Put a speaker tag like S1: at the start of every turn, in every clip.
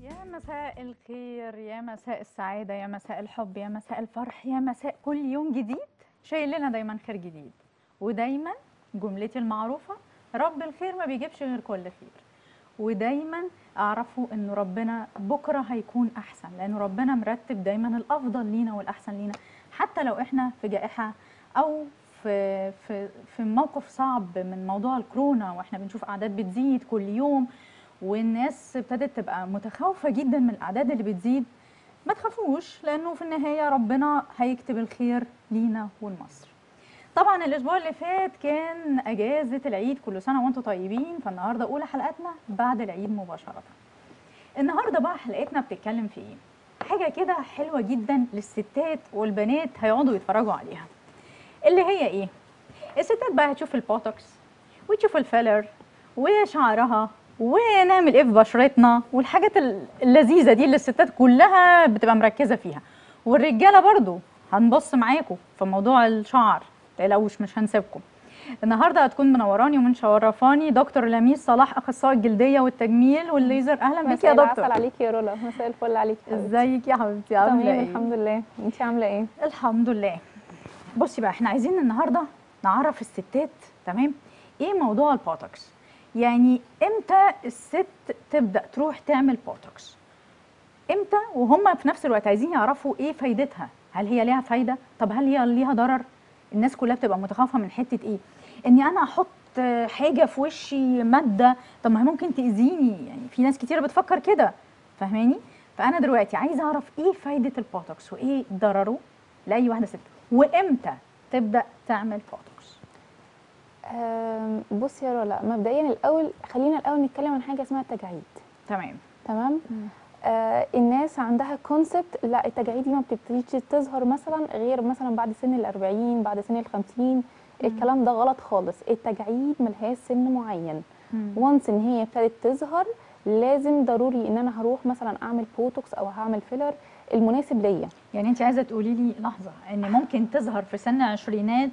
S1: يا مساء الخير يا مساء السعادة يا مساء الحب يا مساء الفرح يا مساء كل يوم جديد شايل لنا دايما خير جديد ودايما جملتي المعروفة رب الخير ما بيجيبش غير كل خير ودايما اعرفوا ان ربنا بكره هيكون احسن لان ربنا مرتب دايما الافضل لينا والاحسن لينا حتى لو احنا في جائحه او في في في موقف صعب من موضوع الكورونا واحنا بنشوف اعداد بتزيد كل يوم والناس ابتدت تبقى متخوفه جدا من الاعداد اللي بتزيد ما تخافوش لانه في النهايه ربنا هيكتب الخير لينا ولمصر طبعا الاسبوع اللي فات كان اجازه العيد كل سنه وانتم طيبين فالنهارده اولى حلقاتنا بعد العيد مباشره النهارده بقى حلقتنا بتتكلم في ايه حاجه كده حلوه جدا للستات والبنات هيقعدوا يتفرجوا عليها اللي هي ايه الستات بقى هتشوف البوتوكس وتشوف الفيلر وشعرها ونعمل ايه في بشرتنا والحاجات ال- اللذيذه دي اللي الستات كلها بتبقى مركزه فيها والرجاله برضو هنبص معاكم في موضوع الشعر متقلقوش مش هنسيبكم النهارده هتكون منوراني ومنشرفاني دكتور لميس صلاح اخصائي الجلديه والتجميل والليزر اهلا بك يا
S2: مساء
S1: دكتور
S2: العسل عليكي يا رولا مساء الفل عليكي حبيبتي.
S1: ازيك يا حبيبتي عامله
S2: تمام
S1: ايه
S2: الحمد لله انت عامله ايه
S1: الحمد لله بصي بقى احنا عايزين النهارده نعرف الستات تمام ايه موضوع البوتوكس يعني امتى الست تبدا تروح تعمل بوتوكس امتى وهم في نفس الوقت عايزين يعرفوا ايه فايدتها هل هي ليها فايده طب هل هي ليها ضرر الناس كلها بتبقى متخوفه من حته ايه اني انا احط حاجه في وشي ماده طب ما هي ممكن تاذيني يعني في ناس كتير بتفكر كده فاهماني فانا دلوقتي عايزه اعرف ايه فايده البوتوكس وايه ضرره لاي واحده ست وامتى تبدا تعمل بوتوكس
S2: آم، بصي يا رولا مبدئيا الاول خلينا الاول نتكلم عن حاجه اسمها التجاعيد
S1: تمام
S2: تمام آه الناس عندها كونسبت لا التجاعيد دي ما بتبتديش تظهر مثلا غير مثلا بعد سن ال 40 بعد سن ال 50 الكلام ده غلط خالص التجاعيد ملهاش سن معين وانس ان هي ابتدت تظهر لازم ضروري ان انا هروح مثلا اعمل بوتوكس او هعمل فيلر المناسب ليا
S1: يعني انت عايزه تقولي لي لحظه ان ممكن تظهر في سن عشرينات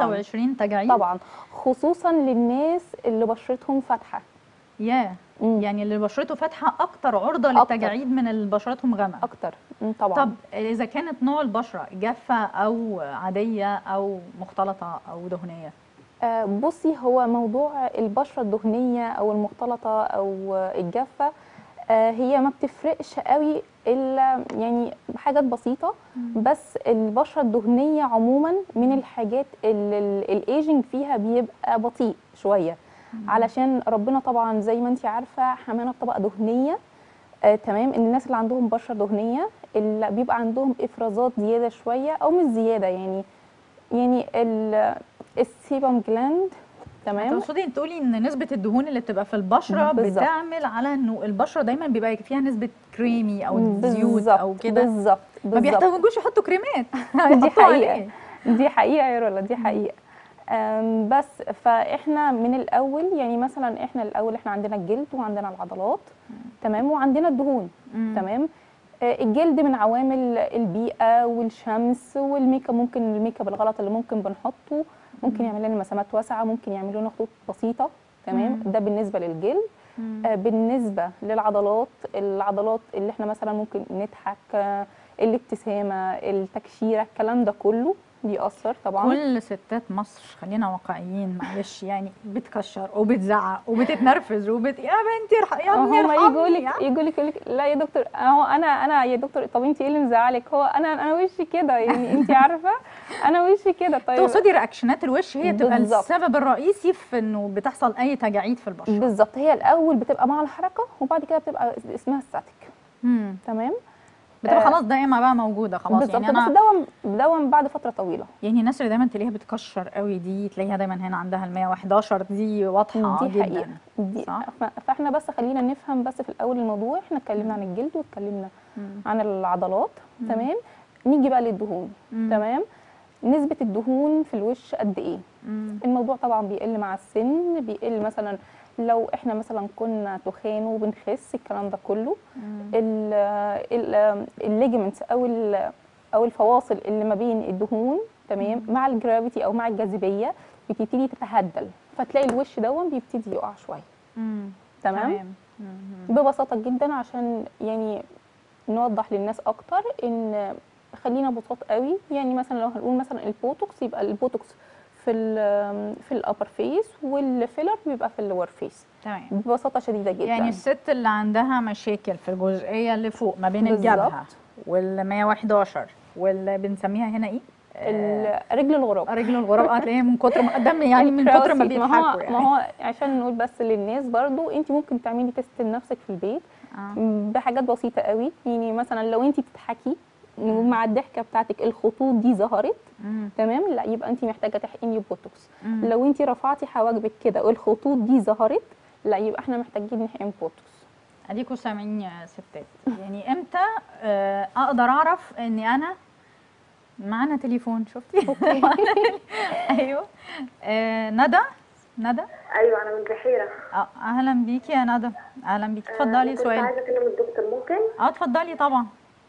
S1: و25 تجاعيد
S2: طبعا خصوصا للناس اللي بشرتهم فاتحه
S1: يا
S2: مم.
S1: يعني اللي بشرته فاتحه اكتر عرضه
S2: أكتر.
S1: للتجاعيد من اللي بشرتهم غامقه
S2: اكتر مم، طبعا
S1: طب اذا كانت نوع البشره جافه او عاديه او مختلطه او دهنيه
S2: آه، بصي هو موضوع البشره الدهنيه او المختلطه او آه، الجافه آه، هي ما بتفرقش قوي الا يعني حاجات بسيطه بس البشره الدهنيه عموما من الحاجات اللي الايجنج فيها بيبقى بطيء شويه علشان ربنا طبعا زي ما انت عارفه حمانا بطبقه دهنيه آه تمام ان الناس اللي عندهم بشره دهنيه اللي بيبقى عندهم افرازات زياده شويه او مش زياده يعني يعني ال- السيبم جلاند تمام
S1: تقصدي انت تقولي ان نسبه الدهون اللي بتبقى في البشره
S2: بالظبط.
S1: بتعمل على انه البشره دايما بيبقى فيها نسبه كريمي او زيوت
S2: بالظبط،
S1: او كده
S2: بالظبط
S1: ما
S2: بالظبط.
S1: بيحتاجوش يحطوا كريمات
S2: دي
S1: هيحطوا
S2: حقيقة.
S1: عليه.
S2: دي حقيقة يا رولا دي حقيقة أم، بس فاحنا من الاول يعني مثلا احنا الاول احنا عندنا الجلد وعندنا العضلات تمام وعندنا الدهون
S1: مم.
S2: تمام آه، الجلد من عوامل البيئة والشمس والميك اب ممكن الميك اب الغلط اللي ممكن بنحطه ممكن يعمل لنا مسامات واسعة ممكن يعمل لنا خطوط بسيطة تمام
S1: مم.
S2: ده بالنسبة للجلد
S1: مم.
S2: آه، بالنسبة للعضلات العضلات اللي احنا مثلا ممكن نضحك آه، الابتسامة التكشيرة الكلام ده كله بيأثر طبعا
S1: كل ستات مصر خلينا واقعيين معلش يعني بتكشر وبتزعق وبتتنرفز وبت يا بنتي ارح... يا ابني
S2: هم يجوا
S1: ارحمني
S2: لك
S1: يا
S2: يجوا لك يقول لك لا يا دكتور هو انا انا يا دكتور طب انت ايه اللي مزعلك هو انا انا وشي كده يعني انت عارفه انا وشي كده طيب
S1: تقصدي رياكشنات الوش هي تبقى
S2: بالظبط.
S1: السبب الرئيسي في انه بتحصل اي تجاعيد في البشره
S2: بالظبط هي الاول بتبقى مع الحركه وبعد كده بتبقى اسمها ستاتيك
S1: مم.
S2: تمام
S1: بتبقى
S2: آه.
S1: خلاص دائما بقى موجوده خلاص
S2: بالظبط
S1: يعني
S2: بس
S1: انا
S2: دوم دوم بعد فتره طويله
S1: يعني الناس اللي دايما تلاقيها بتكشر قوي دي تلاقيها دايما هنا عندها ال 111 دي واضحه
S2: دي
S1: جدا
S2: حقيقه دي
S1: صح؟
S2: ف- فاحنا بس خلينا نفهم بس في الاول الموضوع احنا اتكلمنا عن الجلد واتكلمنا
S1: مم.
S2: عن العضلات
S1: مم.
S2: تمام نيجي بقى للدهون
S1: مم.
S2: تمام نسبه الدهون في الوش قد ايه
S1: مم.
S2: الموضوع طبعا بيقل مع السن بيقل مثلا لو احنا مثلا كنا تخان وبنخس الكلام ده كله
S1: مم.
S2: الليجمنتس او ال- او الفواصل اللي ما بين الدهون تمام
S1: مم.
S2: مع الجرافيتي او مع الجاذبيه بتبتدي تتهدل فتلاقي الوش دون بيبتدي يقع شويه
S1: مم.
S2: تمام
S1: تمام
S2: ببساطه جدا عشان يعني نوضح للناس اكتر ان خلينا بساط قوي يعني مثلا لو هنقول مثلا البوتوكس يبقى البوتوكس في ال في الابر فيس والفيلر بيبقى في اللور فيس
S1: تمام
S2: ببساطه شديده جدا
S1: يعني الست اللي عندها مشاكل في الجزئيه اللي فوق ما بين الجبهه
S2: بالظبط.
S1: وال 111 واللي بنسميها هنا ايه؟ آه،
S2: ال- رجل الغراب
S1: رجل الغراب اه تلاقيها من كتر ما دم يعني من كتر ما
S2: الكراوسي.
S1: بيضحكوا
S2: هو
S1: يعني
S2: ما هو عشان نقول بس للناس برضو انت ممكن تعملي تيست لنفسك في البيت
S1: آه.
S2: بحاجات بسيطه قوي يعني مثلا لو انت بتضحكي ومع الضحكه بتاعتك الخطوط دي ظهرت
S1: مم.
S2: تمام لا يبقى انت محتاجه تحقني بوتوكس
S1: مم.
S2: لو انت رفعتي حواجبك كده والخطوط دي ظهرت لا يبقى احنا محتاجين نحقن بوتوكس
S1: اديكوا سامعين يا ستات يعني امتى آه، اقدر اعرف اني انا معانا تليفون شفتي ايوه آه، ندى ندى
S3: ايوه انا من بحيره
S1: اه اهلا بيكي يا ندى اهلا بيكي اتفضلي
S3: كنت
S1: سؤال
S3: عايزه اكلم الدكتور ممكن
S1: اه اتفضلي طبعا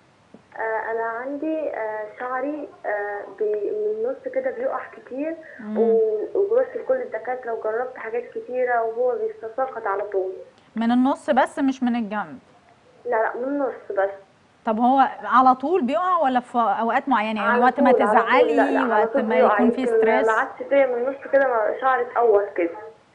S3: آه انا عندي آه شعري آه بي- من النص كده بيقع كتير و- ورحت لكل الدكاتره وجربت حاجات كتيره وهو بيتساقط على طول
S1: من النص بس مش من الجنب
S3: لا لا من النص بس
S1: طب هو على طول بيقع ولا في اوقات معينه يعني
S3: على
S1: وقت ما
S3: طول- على طول.
S1: تزعلي
S3: لا، لا، على
S1: وقت
S3: طول
S1: ما
S3: بيقع.
S1: يكون في
S3: يمكن
S1: ستريس
S3: ما عادش فيا من النص كده ما شعري اتقوس كده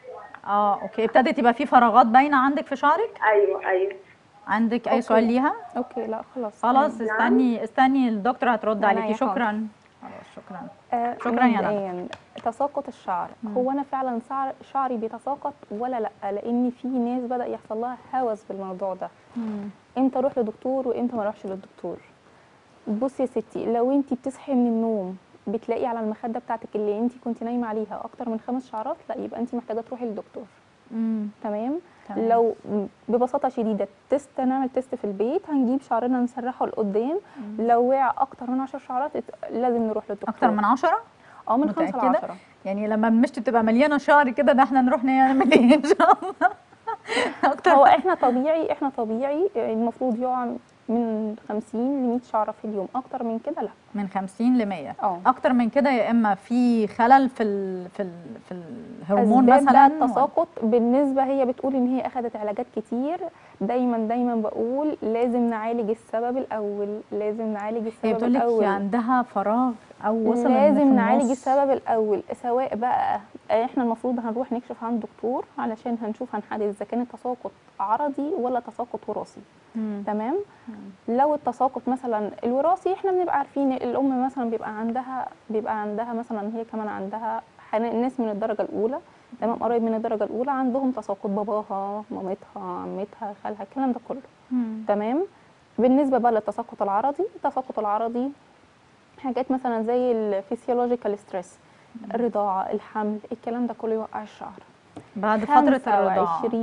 S1: اه اوكي ابتدت يبقى في فراغات باينه عندك في شعرك
S3: ايوه ايوه
S1: عندك اي
S2: أوكي.
S1: سؤال ليها
S2: اوكي لا خلاص
S1: خلاص
S3: نعم.
S1: استني استني الدكتور هترد
S2: أنا
S1: عليكي
S2: يا حاضر.
S1: شكرا خلاص شكرا
S2: آه،
S1: شكراً يا ندى.
S2: مبدئياً تساقط الشعر هو انا فعلا شعر شعري بيتساقط ولا لا لان في ناس بدا يحصل لها هوس بالموضوع ده امتى اروح لدكتور وامتى ما اروحش للدكتور بصي يا ستي لو انت بتصحي من النوم بتلاقي على المخده بتاعتك اللي انت كنت نايمه عليها اكتر من خمس شعرات لا يبقى انت محتاجه تروحي للدكتور
S1: امم
S2: تمام
S1: تمام.
S2: لو ببساطه شديده تيست نعمل تيست في البيت هنجيب شعرنا نسرحه لقدام لو وقع اكتر من 10 شعرات ات- لازم نروح للدكتور
S1: اكتر من عشرة
S2: اه من 5 ل
S1: متأكدة؟
S2: 10
S1: يعني لما المشط تبقى مليانه شعر كده ده احنا نروح نعمل ايه ان شاء الله اكتر
S2: هو احنا طبيعي احنا طبيعي المفروض يقع من 50 ل 100 شعره في اليوم اكتر من كده لا
S1: من 50 ل 100
S2: اه.
S1: اكتر من كده يا اما في خلل في ال في ال في الهرمون
S2: اسباب
S1: مثلا
S2: بقى التساقط بالنسبه هي بتقول ان هي اخذت علاجات كتير دايما دايما بقول لازم نعالج السبب الاول لازم نعالج
S1: هي
S2: السبب
S1: بتقول لك
S2: الاول
S1: عندها فراغ او وصل إن في
S2: لازم نعالج
S1: النص.
S2: السبب الاول سواء بقى احنا المفروض هنروح نكشف عند دكتور علشان هنشوف هنحدد اذا كان التساقط عرضي ولا تساقط وراثي
S1: مم.
S2: تمام لو التساقط مثلا الوراثي احنا بنبقى عارفين الام مثلا بيبقى عندها بيبقى عندها مثلا هي كمان عندها حنا- ناس من الدرجه الاولى تمام قريب من الدرجه الاولى عندهم تساقط باباها مامتها عمتها خالها الكلام ده كله
S1: مم.
S2: تمام بالنسبه بقى للتساقط العرضي التساقط العرضي حاجات مثلا زي الفسيولوجيكال ستريس الرضاعه الحمل الكلام ده كله يوقع الشعر
S1: بعد فتره الرضاعه
S2: 25%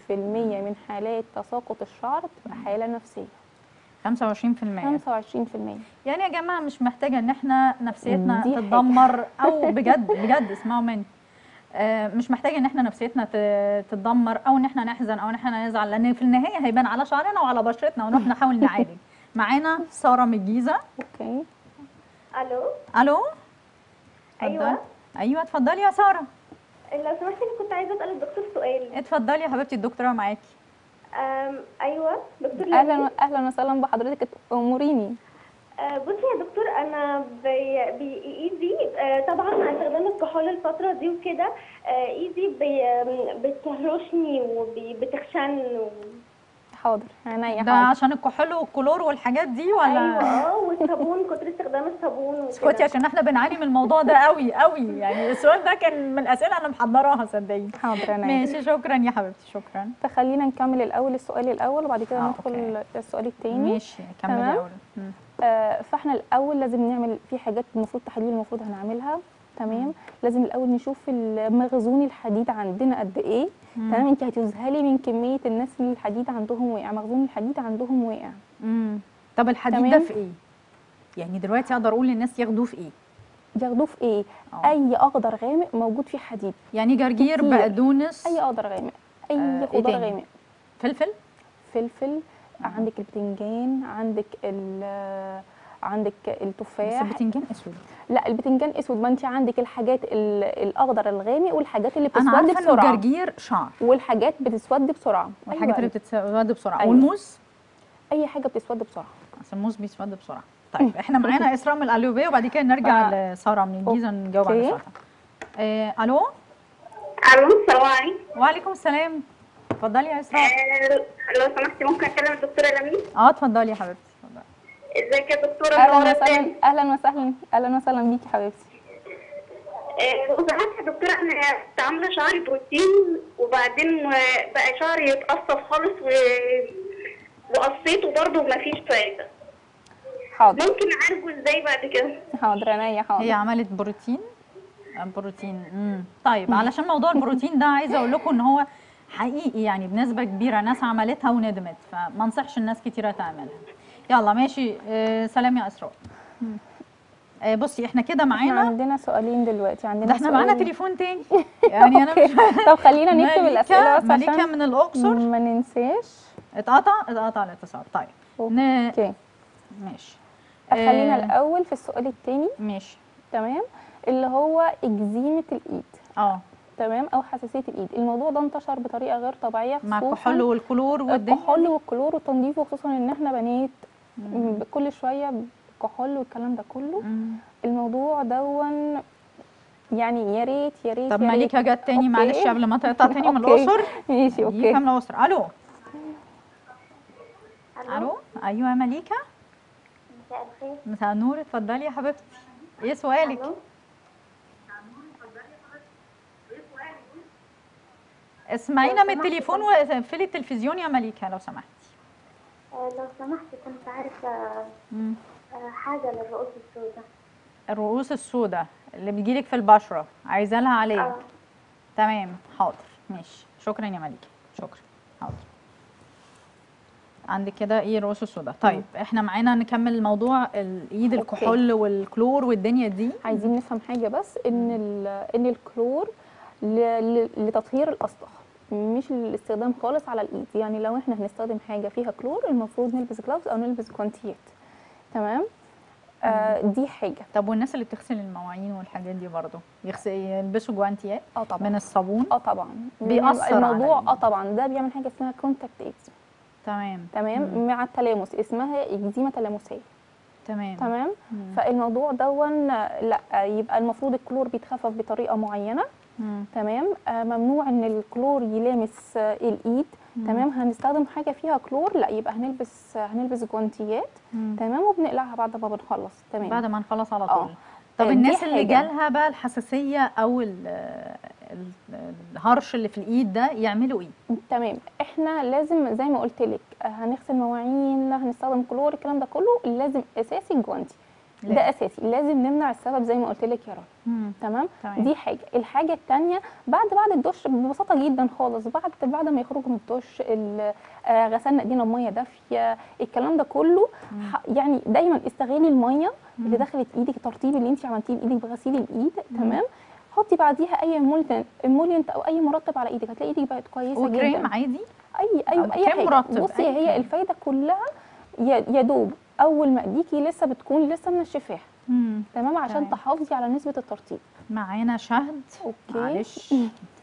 S2: من حالات تساقط الشعر بتبقى حاله نفسيه
S1: 25%
S2: 25%
S1: يعني يا جماعه مش محتاجه ان احنا نفسيتنا
S2: دي حاجة.
S1: تتدمر او بجد بجد اسمعوا مني آه، مش محتاجه ان احنا نفسيتنا ت- تتدمر او ان احنا نحزن او ان احنا نزعل لان في النهايه هيبان على شعرنا وعلى بشرتنا ونروح نحاول نعالج معانا ساره من الجيزه
S2: اوكي
S3: الو
S1: الو
S3: أيوة.
S1: اتفضلي. ايوه اتفضلي يا ساره
S3: لو سمحتي انا كنت عايزه اسال الدكتور سؤال
S1: اتفضلي يا حبيبتي الدكتوره معاكي
S3: أم ايوه دكتور
S2: اهلا
S3: لميس.
S2: اهلا وسهلا بحضرتك اموريني
S3: آه، بصي يا دكتور انا بي بي ايدي آه، طبعا مع استخدام الكحول الفتره دي وكده آه، ايدي بي آم، بتهرشني وبتخشن و...
S2: حاضر عينيا
S1: ده
S2: حاضر
S1: عشان الكحول والكلور والحاجات دي ولا
S3: ايوه اه والصابون كتر استخدام الصابون
S1: اسكتي
S3: وكده
S1: عشان احنا بنعاني من الموضوع ده قوي قوي يعني السؤال ده كان من الاسئله انا محضراها صدقيني
S2: حاضر عينيا
S1: ماشي شكرا يا حبيبتي شكرا
S2: فخلينا نكمل الاول السؤال الاول وبعد كده
S1: آه،
S2: ندخل
S1: أوكي.
S2: السؤال الثاني
S1: ماشي كملي
S2: تمام.
S1: اول مم.
S2: آه فاحنا الاول لازم نعمل في حاجات المفروض تحاليل المفروض هنعملها تمام لازم الاول نشوف المخزون الحديد عندنا قد ايه تمام انت هتذهلي من كميه الناس اللي الحديد عندهم واقع مخزون الحديد عندهم واقع
S1: مم. طب الحديد ده
S2: تمام.
S1: في ايه؟ يعني دلوقتي اقدر اقول للناس ياخدوه في ايه؟
S2: ياخدوه في ايه
S1: آه.
S2: اي اخضر غامق موجود فيه حديد
S1: يعني جرجير
S2: كتير.
S1: بقدونس
S2: اي اخضر غامق اي
S1: آه، إيه
S2: خضار
S1: تاني؟
S2: غامق
S1: فلفل
S2: فلفل عندك البتنجان عندك ال عندك
S1: بس
S2: التفاح
S1: البتنجان اسود
S2: لا البتنجان اسود ما انت عندك الحاجات ال- الاخضر الغامق والحاجات اللي
S1: انا
S2: بتسود
S1: عارفه انه
S2: بسرعه
S1: الجرجير شعر
S2: والحاجات بتسود بسرعه
S1: والحاجات اللي
S2: أيوة.
S1: بتتسود بسرعه
S2: أيوة.
S1: والموز
S2: اي حاجه بتسود بسرعه
S1: بس الموز بيسود بسرعه طيب احنا معانا اسراء من القليوبيه وبعد كده نرجع لساره من الجيزه نجاوب على
S2: أوكي.
S1: سؤالها آه الو
S4: الو السلام عليكم
S1: وعليكم السلام اتفضلي يا اسراء
S4: آه، لو سمحتي ممكن اكلم الدكتوره لميس
S1: اه اتفضلي يا حبيبتي اتفضلي
S4: ازيك يا دكتوره
S2: اهلا
S4: منورة
S2: وسهلا
S4: تاني.
S2: اهلا وسهلا اهلا وسهلا بيكي حبيبتي
S4: آه، لو سمحتي يا دكتوره انا كنت عامله شعري بروتين وبعدين آه، بقى شعري يتقصف خالص و... وقصيته برضه مفيش فايده
S2: حاضر
S4: ممكن اعالجه ازاي بعد كده
S2: حاضر عينيا حاضر
S1: هي عملت بروتين آه، بروتين امم طيب علشان موضوع البروتين ده عايزه اقول لكم ان هو حقيقي يعني بنسبه كبيره ناس عملتها وندمت فما انصحش الناس كتيره تعملها يلا ماشي آه سلام يا اسراء آه بصي احنا كده
S2: احنا
S1: معانا
S2: عندنا سؤالين دلوقتي عندنا
S1: ده احنا معانا
S2: سؤال-
S1: تليفون تاني يعني انا مش
S2: طب خلينا نكتب الاسئله بس
S1: مليكة
S2: عشان
S1: من الاقصر
S2: ما ننساش
S1: اتقطع اتقطع الاتصال طيب ن...
S2: اوكي
S1: ماشي
S2: خلينا
S1: آه،
S2: الاول في السؤال الثاني
S1: ماشي
S2: تمام اللي هو اكزيمه الايد
S1: اه
S2: تمام او حساسيه الايد الموضوع ده انتشر بطريقه غير طبيعيه
S1: مع
S2: خصوصاً
S1: الكحول والكلور والدنيا
S2: الكحول والكلور والتنظيف وخصوصا ان احنا بنات م- كل شويه كحول والكلام ده كله
S1: مم.
S2: الموضوع دون يعني يا ريت يا ريت
S1: طب
S2: يا ريت.
S1: مليكة جت تاني معلش
S2: أوكي.
S1: قبل ما تقطع تاني من
S2: أوكي.
S1: الاقصر
S2: ماشي اوكي
S1: مليكة من الاقصر الو الو ايوه يا مليكة
S3: مساء الخير
S1: مساء النور اتفضلي يا حبيبتي ايه سؤالك
S3: الو
S1: اسمعينا
S3: لو
S1: من
S3: سمحتي
S1: التليفون وقفلي التلفزيون يا مليكة لو سمحتي
S3: آه، لو سمحت كنت عارفة
S1: مم.
S3: آه، حاجة للرؤوس السوداء
S1: الرؤوس السوداء اللي بتجيلك في البشرة عايزة لها عليه
S3: اه
S1: تمام حاضر ماشي شكرا يا مليكة شكرا حاضر عندك كده ايه الرؤوس السوداء طيب احنا معانا نكمل موضوع الايد
S2: أوكي.
S1: الكحول والكلور والدنيا دي
S2: عايزين نفهم حاجه بس ان ال- ان الكلور ل- ل- لتطهير الاسطح مش للاستخدام خالص على الايد يعني لو احنا هنستخدم حاجه فيها كلور المفروض نلبس جلافز او نلبس جوانتيات تمام آه دي حاجه
S1: طب والناس اللي بتغسل المواعين والحاجات دي برضو يغسل يلبسوا جوانتيات
S2: اه طبعا
S1: من الصابون
S2: اه طبعا
S1: بيأثر على
S2: الموضوع
S1: الإيد.
S2: اه طبعا ده بيعمل حاجه اسمها كونتاكت اكس
S1: تمام
S2: تمام
S1: مم.
S2: مع التلامس اسمها اكزيما تلامسيه
S1: تمام
S2: تمام
S1: مم.
S2: فالموضوع دون لا يبقى المفروض الكلور بيتخفف بطريقه معينه
S1: مم.
S2: تمام آه ممنوع ان الكلور يلامس آه الايد
S1: مم.
S2: تمام هنستخدم حاجه فيها كلور لا يبقى هنلبس آه هنلبس جوانتيات
S1: مم.
S2: تمام وبنقلعها بعد ما بنخلص تمام
S1: بعد ما نخلص على
S2: آه.
S1: طول طب
S2: دي
S1: الناس اللي
S2: حاجة.
S1: جالها بقى الحساسية او ال- ال- الهرش اللي في الايد ده يعملوا ايه
S2: تمام احنا لازم زي ما قلت لك آه، هنغسل مواعين هنستخدم كلور الكلام ده كله لازم اساسي الجوانتي
S1: لازم.
S2: ده اساسي لازم نمنع السبب زي ما قلت لك يا رنا
S1: مم.
S2: تمام
S1: تمام.
S2: دي حاجه الحاجه الثانيه بعد بعد الدش ببساطه جدا خالص بعد بعد ما يخرجوا من الدش ال- آه، غسلنا ايدينا بميه دافيه الكلام ده كله ح- يعني دايما استغلي الميه اللي دخلت ايدك الترطيب اللي انت عملتيه بايدك بغسيل الايد تمام حطي بعديها اي مولتن مولينت او اي مرطب على ايدك هتلاقي ايدك بقت كويسه
S1: وكريم
S2: جدا
S1: عادي
S2: اي اي
S1: أما
S2: اي
S1: كريم
S2: حاجه
S1: مرطب،
S2: بصي
S1: أي
S2: هي
S1: كريم.
S2: الفايده كلها يا يا دوب اول ما ايديكي لسه بتكون لسه منشفاها
S1: مم.
S2: تمام عشان
S1: تمام.
S2: تحافظي على نسبه الترطيب
S1: معانا شهد
S2: اوكي
S1: معلش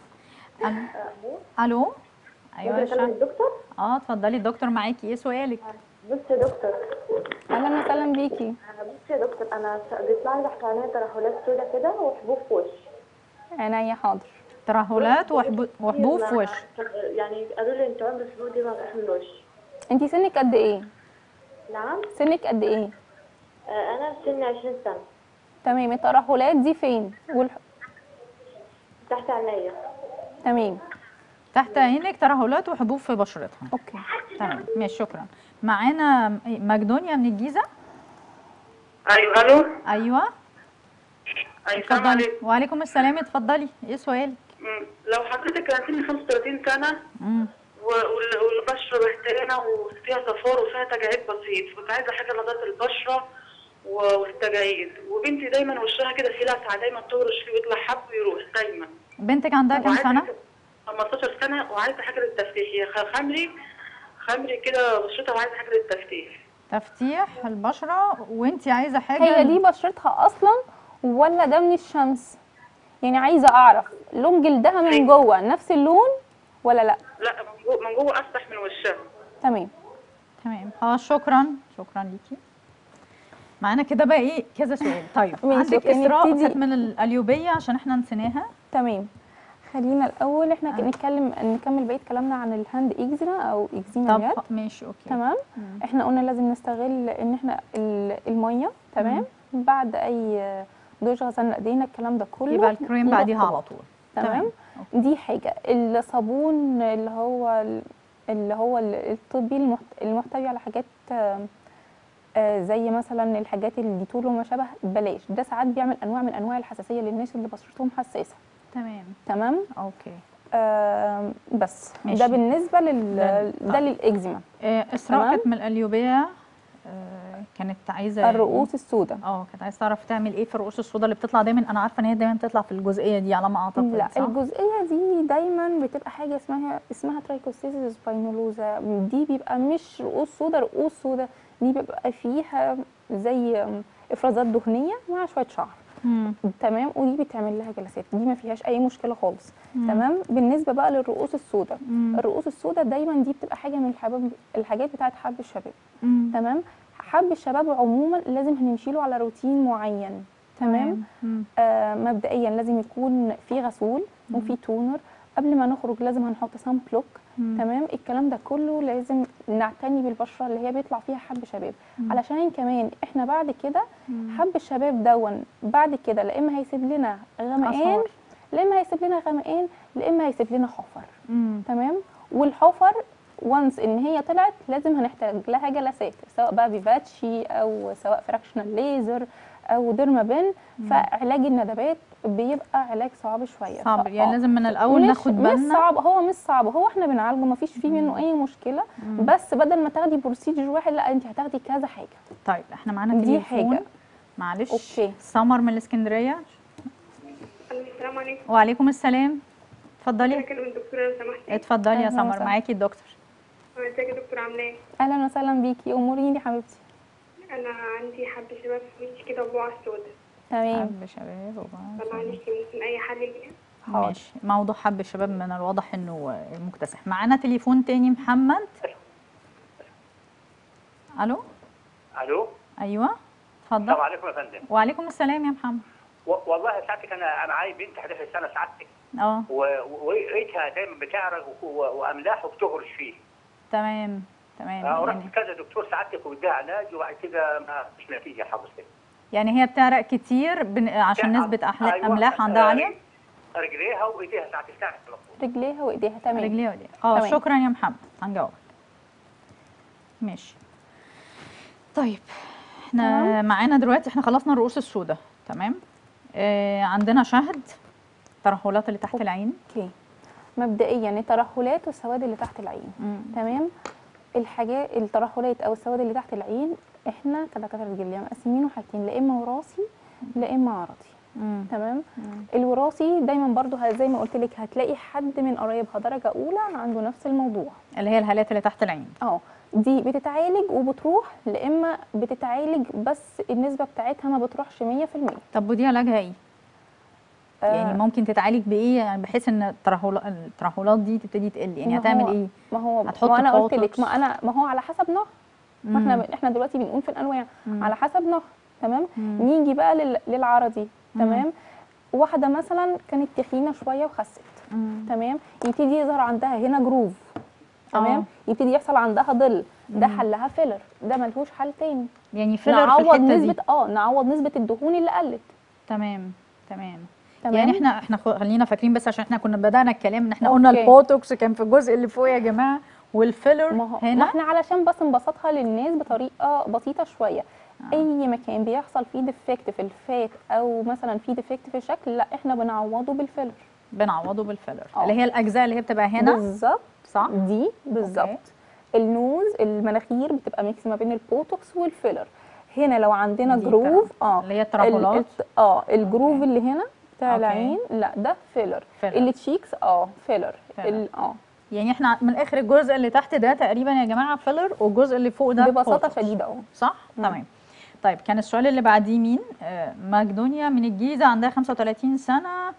S1: ألو- الو ايوه يا
S3: ممكن اكلم
S1: شهد
S3: الدكتور
S1: اه اتفضلي الدكتور معاكي ايه سؤالك
S3: بصي يا دكتور
S2: اهلا وسهلا بيكي
S3: أنا بصي يا دكتور انا س- بيطلع لي تحت عينيا ترهلات سوداء كده وحبوب في وشي
S2: عينيا حاضر
S1: ترهلات وحبو- وحبوب في وش
S3: يعني قالوا لي انت عمر الحبوب دي ما تروح من الوش
S2: انتي سنك قد ايه
S3: نعم
S2: سنك قد ايه
S3: آه، انا سني 20 سنه
S2: تمام الترهلات دي فين والح...
S3: تحت عينيا
S2: تمام
S1: تحت عينك ترهلات وحبوب في بشرتها
S2: اوكي
S1: تمام ماشي شكرا معانا مقدونيا من الجيزه
S5: ايوه الو
S1: ايوه
S5: ايوه السلام
S1: اتفضلي
S5: عليكم
S1: وعليكم السلام اتفضلي ايه سؤالك
S5: مم. لو حضرتك كان سني 35 سنه
S1: مم.
S5: و- وال- والبشره بهتانه وفيها صفار وفيها تجاعيد بسيط كنت عايزه حاجه لنضاره البشره و- والتجاعيد وبنتي دايما وشها كده فيه لسعه دايما تورش فيه ويطلع حب ويروح دايما
S1: بنتك عندها كام
S5: وعايزة
S1: سنه
S5: 15 سنه وعايزه حاجه للتفتيح هي خ- خمري خمري كده بشرتها وعايزه حاجه للتفتيح
S1: تفتيح البشره وانت عايزه حاجه
S2: هي دي بشرتها اصلا ولا ده من الشمس يعني عايزه اعرف لون جلدها من جوه نفس اللون ولا لا
S5: لا من جوه من جوه اسطح من وشها
S2: تمام
S1: تمام خلاص شكرا شكرا ليكي معانا كده بقى ايه كذا سؤال طيب
S2: ماشي،
S1: عندك
S2: أوكي،
S1: اسراء
S2: نبتدي.
S1: كانت من القليوبيه عشان احنا نسيناها
S2: تمام خلينا الاول احنا نتكلم نكمل بقيه كلامنا عن الهاند اكزيما او اكزيما
S1: طب
S2: اليد
S1: خ- ماشي اوكي
S2: تمام
S1: مم.
S2: احنا قلنا لازم نستغل ان احنا ال- الميه تمام بعد اي دوش غسلنا ايدينا الكلام ده كله
S1: يبقى الكريم
S2: يبقى
S1: بعديها
S2: خلاص.
S1: على طول
S2: تمام دي حاجه الصابون اللي هو اللي هو الطبي المحت- المحتوي على حاجات آه، آه، زي مثلا الحاجات الديتول وما شابه بلاش ده ساعات بيعمل انواع من انواع الحساسيه للناس اللي بشرتهم حساسه
S1: تمام
S2: تمام
S1: اوكي
S2: آه بس
S1: ماشي.
S2: ده بالنسبه لل
S1: ده-
S2: ده للاكزيما
S1: آه، اسراء
S2: تمام.
S1: كانت من القليوبيه آه، كانت عايزه
S2: الرؤوس السوداء
S1: اه كانت عايزه تعرف تعمل ايه في الرؤوس السوداء اللي بتطلع دايما انا عارفه ان هي دايما بتطلع في الجزئيه دي على ما اعتقد
S2: لا
S1: صح؟
S2: الجزئيه دي دايما بتبقى حاجه اسمها اسمها ترايكوستيزيس سباينولوزا دي بيبقى مش رؤوس سودا رؤوس سودا دي بيبقى فيها زي افرازات دهنيه مع شويه شعر
S1: مم.
S2: تمام ودي بتعمل لها جلسات دي ما فيهاش اي مشكله خالص
S1: مم.
S2: تمام بالنسبه بقى للرؤوس السوداء
S1: مم.
S2: الرؤوس السوداء دايما دي بتبقى حاجه من الحباب الحاجات بتاعت حب الشباب
S1: مم.
S2: تمام حب الشباب عموما لازم هنمشي له على روتين معين تمام
S1: مم.
S2: آه مبدئيا لازم يكون في غسول وفي تونر قبل ما نخرج لازم هنحط سان بلوك
S1: مم.
S2: تمام الكلام ده كله لازم نعتني بالبشره اللي هي بيطلع فيها حب شباب
S1: مم.
S2: علشان كمان احنا بعد كده
S1: مم.
S2: حب الشباب دون بعد كده لا اما هيسيب لنا غمقان
S1: آثار.
S2: لا اما هيسيب لنا غمقان لا اما هيسيب لنا حفر
S1: مم.
S2: تمام والحفر وانس ان هي طلعت لازم هنحتاج لها جلسات سواء بقى بيفاتشي او سواء فراكشنال ليزر او ديرمابين فعلاج الندبات بيبقى علاج صعب شويه
S1: صعب
S2: فآه.
S1: يعني لازم من الاول
S2: مش
S1: ناخد
S2: مش
S1: بالنا
S2: صعب هو مش صعب هو احنا بنعالجه ما فيش فيه منه اي مشكله
S1: مم.
S2: بس بدل ما تاخدي بروسيجر واحد لا انت هتاخدي كذا حاجه
S1: طيب احنا معانا
S2: دي
S1: تليفون
S2: حاجة.
S1: معلش
S2: أوكي.
S1: سمر من الاسكندريه
S4: السلام عليكم
S1: وعليكم السلام اتفضلي
S4: اكلم الدكتوره لو سمحتي
S1: اتفضلي يا
S2: أهلا
S1: سمر
S2: وسهلا.
S1: معاكي الدكتور
S4: ازيك يا دكتور عامله ايه
S2: اهلا وسهلا بيكي اموريني يا حبيبتي
S4: انا عندي حب شباب في وشي كده وبقع سودا
S2: تمام
S1: حب شباب وبعد-
S4: فمعلش ممكن اي حل ليها
S2: حاضر.
S1: ماشي موضوع حب الشباب من الواضح انه مكتسح معانا تليفون تاني محمد الو
S6: الو
S1: ايوه اتفضل
S6: السلام عليكم يا فندم
S1: وعليكم السلام يا محمد
S6: و- والله ساعتك انا انا معايا بنت 11 سنه سعادتك
S1: اه
S6: و- وريتها دايما بتعرج و- و- واملاح وبتهرش فيه
S1: تمام تمام
S6: آه، ورحت
S1: يعني,
S6: كذا دكتور سعادتك واداها علاج وبعد كده ما فيش نتيجه حضرتك
S1: يعني هي بتعرق كتير بن... عشان نسبه أحلا...
S6: أيوة،
S1: املاح عندها
S6: آه،
S1: عاليه
S6: رجليها وايديها ساعتك تعرق على طول.
S2: رجليها وايديها تمام
S1: رجليها ودي اه
S2: تمام.
S1: شكرا يا محمد هنجاوب ماشي طيب احنا
S2: تمام.
S1: معانا دلوقتي احنا خلصنا الرؤوس السوداء تمام آه عندنا شهد ترهلات اللي تحت العين
S2: اوكي مبدئيا الترهلات والسواد اللي تحت العين تمام الحاجات الترهلات او السواد اللي تحت العين احنا كدكاتره رجاليه مقسمينه حاجتين لا اما وراثي لا اما عرضي
S1: مم.
S2: تمام الوراثي دايما برضو ه- زي ما قلت لك هتلاقي حد من قرايبها درجه اولى عنده نفس الموضوع
S1: اللي هي الهالات اللي تحت العين
S2: اه دي بتتعالج وبتروح لا اما بتتعالج بس النسبه بتاعتها ما بتروحش 100%
S1: طب ودي علاجها ايه؟
S2: آه،
S1: يعني ممكن تتعالج بايه يعني بحيث ان الترهلات الترهلات دي تبتدي تقل يعني
S2: ما
S1: هتعمل
S2: هو-
S1: ايه؟
S2: ما هو
S1: هتحط
S2: ما انا قلت لك
S1: بوتوكس؟
S2: ما انا ما هو على حسب نوع ما
S1: مم.
S2: احنا احنا دلوقتي بنقول في الانواع
S1: مم.
S2: على حسب نوع تمام
S1: مم.
S2: نيجي بقى لل- للعرضي
S1: مم.
S2: تمام واحده مثلا كانت تخينه شويه وخست
S1: مم.
S2: تمام يبتدي يظهر عندها هنا جروف
S1: آه.
S2: تمام يبتدي يحصل عندها ظل ده
S1: مم.
S2: حلها فيلر ده ملهوش حل تاني
S1: يعني فيلر في
S2: نعوض
S1: الحته
S2: نسبه
S1: دي
S2: اه نعوض نسبه الدهون اللي قلت
S1: تمام تمام
S2: تمام
S1: يعني احنا احنا خ- خلينا فاكرين بس عشان احنا كنا بدانا الكلام ان احنا قلنا
S2: أوكي.
S1: البوتوكس كان في الجزء اللي فوق يا جماعه والفيلر
S2: ما هو ما
S1: هنا
S2: احنا علشان بس نبسطها للناس بطريقه بسيطه شويه
S1: آه.
S2: اي مكان بيحصل فيه ديفكت في الفات او مثلا فيه ديفكت في الشكل لا احنا بنعوضه بالفيلر
S1: بنعوضه بالفيلر
S2: آه.
S1: اللي هي الاجزاء اللي هي بتبقى هنا
S2: بالظبط
S1: صح؟
S2: دي بالظبط النوز المناخير بتبقى ميكس ما بين البوتوكس والفيلر هنا لو عندنا
S1: دي
S2: جروف اه
S1: اللي هي
S2: ال-
S1: الترهلات
S2: الت- اه الجروف اللي هنا بتاع
S1: أوكي.
S2: العين لا ده فيلر
S1: فيلر.
S2: اللي تشيكس اه فيلر
S1: فيلر.
S2: ال- اه
S1: يعني احنا من الاخر الجزء اللي تحت ده تقريبا يا جماعه فيلر والجزء اللي فوق ده
S2: ببساطه
S1: بوتوكس.
S2: شديده اه
S1: صح
S2: مم.
S1: تمام طيب كان السؤال اللي بعديه مين آه، مقدونيا من الجيزه عندها 35 سنه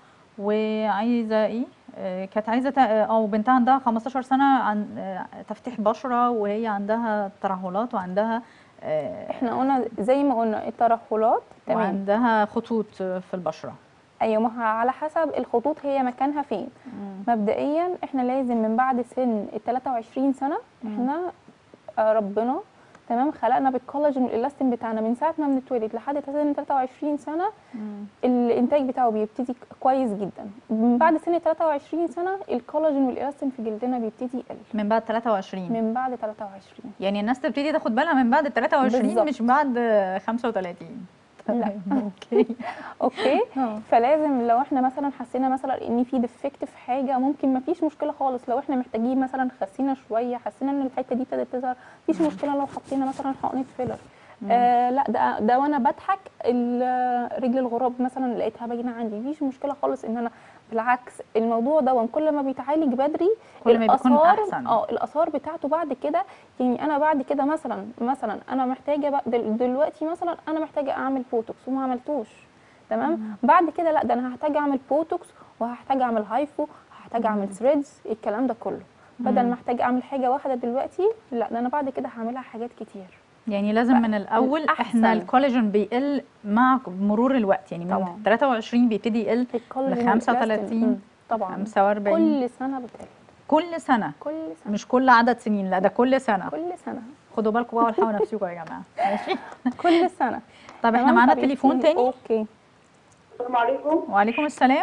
S1: وعايزه ايه آه، كانت عايزه تا- اه وبنتها عندها 15 سنه عن آه، تفتيح بشره وهي عندها ترهلات وعندها آه،
S2: احنا قلنا زي ما قلنا الترهلات تمام
S1: وعندها خطوط آه، في البشره
S2: ايوه ما هو على حسب الخطوط هي مكانها فين مبدئيا احنا لازم من بعد سن ال 23 سنه احنا آه، ربنا تمام خلقنا بالكولاجين والالاستين بتاعنا من ساعه ما بنتولد لحد سن 23 سنه الانتاج بتاعه بيبتدي كويس جدا من بعد سن 23 سنه الكولاجين والالاستين في جلدنا بيبتدي يقل
S1: من بعد 23
S2: من بعد 23
S1: يعني الناس تبتدي تاخد بالها من بعد 23
S2: بالظبط.
S1: مش بعد آه، 35
S2: لا.
S1: اوكي
S2: اوكي
S1: آه.
S2: فلازم لو احنا مثلا حسينا مثلا ان في ديفكت في حاجه ممكن ما فيش مشكله خالص لو احنا محتاجين مثلا خسينا شويه حسينا ان الحته دي ابتدت تظهر مفيش مشكله لو حطينا مثلا حقنه فيلر آه لا ده ده وانا بضحك ال- رجل الغراب مثلا لقيتها باينه عندي مفيش مشكله خالص ان انا بالعكس الموضوع ده كل ما بيتعالج بدري
S1: كل ما بيكون
S2: الآثار-
S1: أحسن.
S2: اه الاثار بتاعته بعد كده يعني انا بعد كده مثلا مثلا انا محتاجه بقى دل- دلوقتي مثلا انا محتاجه اعمل بوتوكس وما عملتوش تمام بعد كده لا ده انا هحتاج اعمل بوتوكس وهحتاج اعمل هايفو هحتاج اعمل ثريدز الكلام ده كله بدل ما احتاج اعمل حاجه واحده دلوقتي لا ده انا بعد كده هعملها حاجات كتير
S1: يعني لازم من الاول
S2: الأحسن.
S1: احنا الكولاجين بيقل مع مرور الوقت يعني من
S2: طبعا.
S1: 23 بيبتدي يقل
S2: الكولاجين
S1: ل 35
S2: والإلاستين. مم، طبعا
S1: 45
S2: كل سنه بتقل
S1: كل سنه
S2: كل سنه
S1: مش كل عدد سنين لا ده كل سنه
S2: كل سنه
S1: خدوا بالكم بقى والحقوا نفسكم يا جماعه ماشي
S2: كل سنه
S1: طب احنا
S2: تمام؟
S1: معانا
S2: طب
S1: تليفون
S2: يبتدي-
S1: تاني
S2: اوكي
S5: السلام عليكم
S1: وعليكم السلام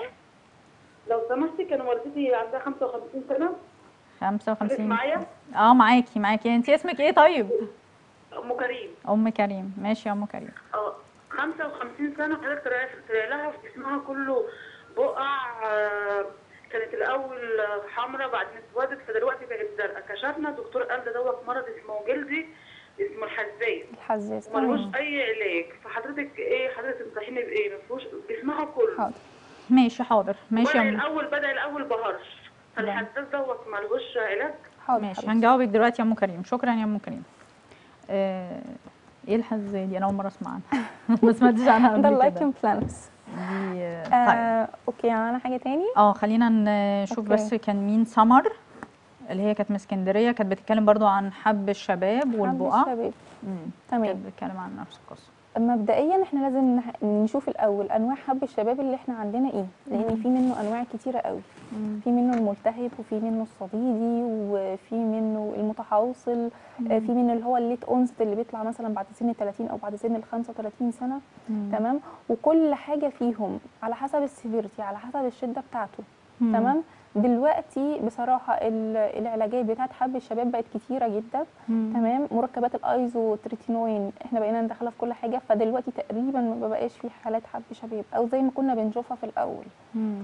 S5: لو سمحتي كان والدتي عندها 55 سنه حضرتك
S1: 55
S5: معايا
S1: اه معاكي معاكي انت اسمك ايه طيب
S5: ام كريم
S1: ام كريم ماشي يا ام كريم
S5: اه 55 سنه حضرتك طلع طلع لها في جسمها كله بقع آه، كانت الاول حمراء بعدين اسودت فدلوقتي بقت زرقاء كشفنا الدكتور قال ده دوت مرض اسمه جلدي اسمه الحساسيه
S2: الحزاز
S5: وملوش
S2: تمام
S5: اي علاج فحضرتك ايه حضرتك تنصحيني بايه ما فيهوش جسمها كله
S2: حاضر
S1: ماشي حاضر ماشي
S5: بدأ
S1: يا ام
S5: الاول بدا الاول بهرش فالحساس دوت ملوش علاج
S2: حاضر
S1: ماشي
S2: حبيبتي.
S1: هنجاوبك دلوقتي يا ام كريم شكرا يا ام كريم آه، ايه الحزازيه دي انا اول مره اسمع عنها ما سمعتش عنها
S2: ده
S1: قبل
S2: اللايكن
S1: كده
S2: بلانس
S1: دي آه، طيب
S2: آه اوكي معانا حاجه تاني
S1: اه خلينا نشوف
S2: أوكي.
S1: بس كان مين سمر اللي هي كانت من اسكندريه كانت بتتكلم برضو عن حب الشباب
S2: حب
S1: والبقع
S2: الشباب
S1: مم.
S2: تمام
S1: كانت بتتكلم عن نفس القصه
S2: مبدئيا احنا لازم نح- نشوف الاول انواع حب الشباب اللي احنا عندنا ايه لان في منه انواع كتيره قوي في منه الملتهب وفي منه الصديدي وفي منه المتحوصل آه، في منه اللي هو الليت اونست اللي بيطلع مثلا بعد سن ال 30 او بعد سن ال 35 سنه تمام وكل حاجه فيهم على حسب السيفيرتي على حسب الشده بتاعته
S1: مم.
S2: تمام دلوقتي بصراحه ال- العلاجات بتاعت حب الشباب بقت كتيره جدا
S1: مم.
S2: تمام مركبات الايزو تريتينوين احنا بقينا ندخلها في كل حاجه فدلوقتي تقريبا ما بقاش في حالات حب شباب او زي ما كنا بنشوفها في الاول
S1: مم.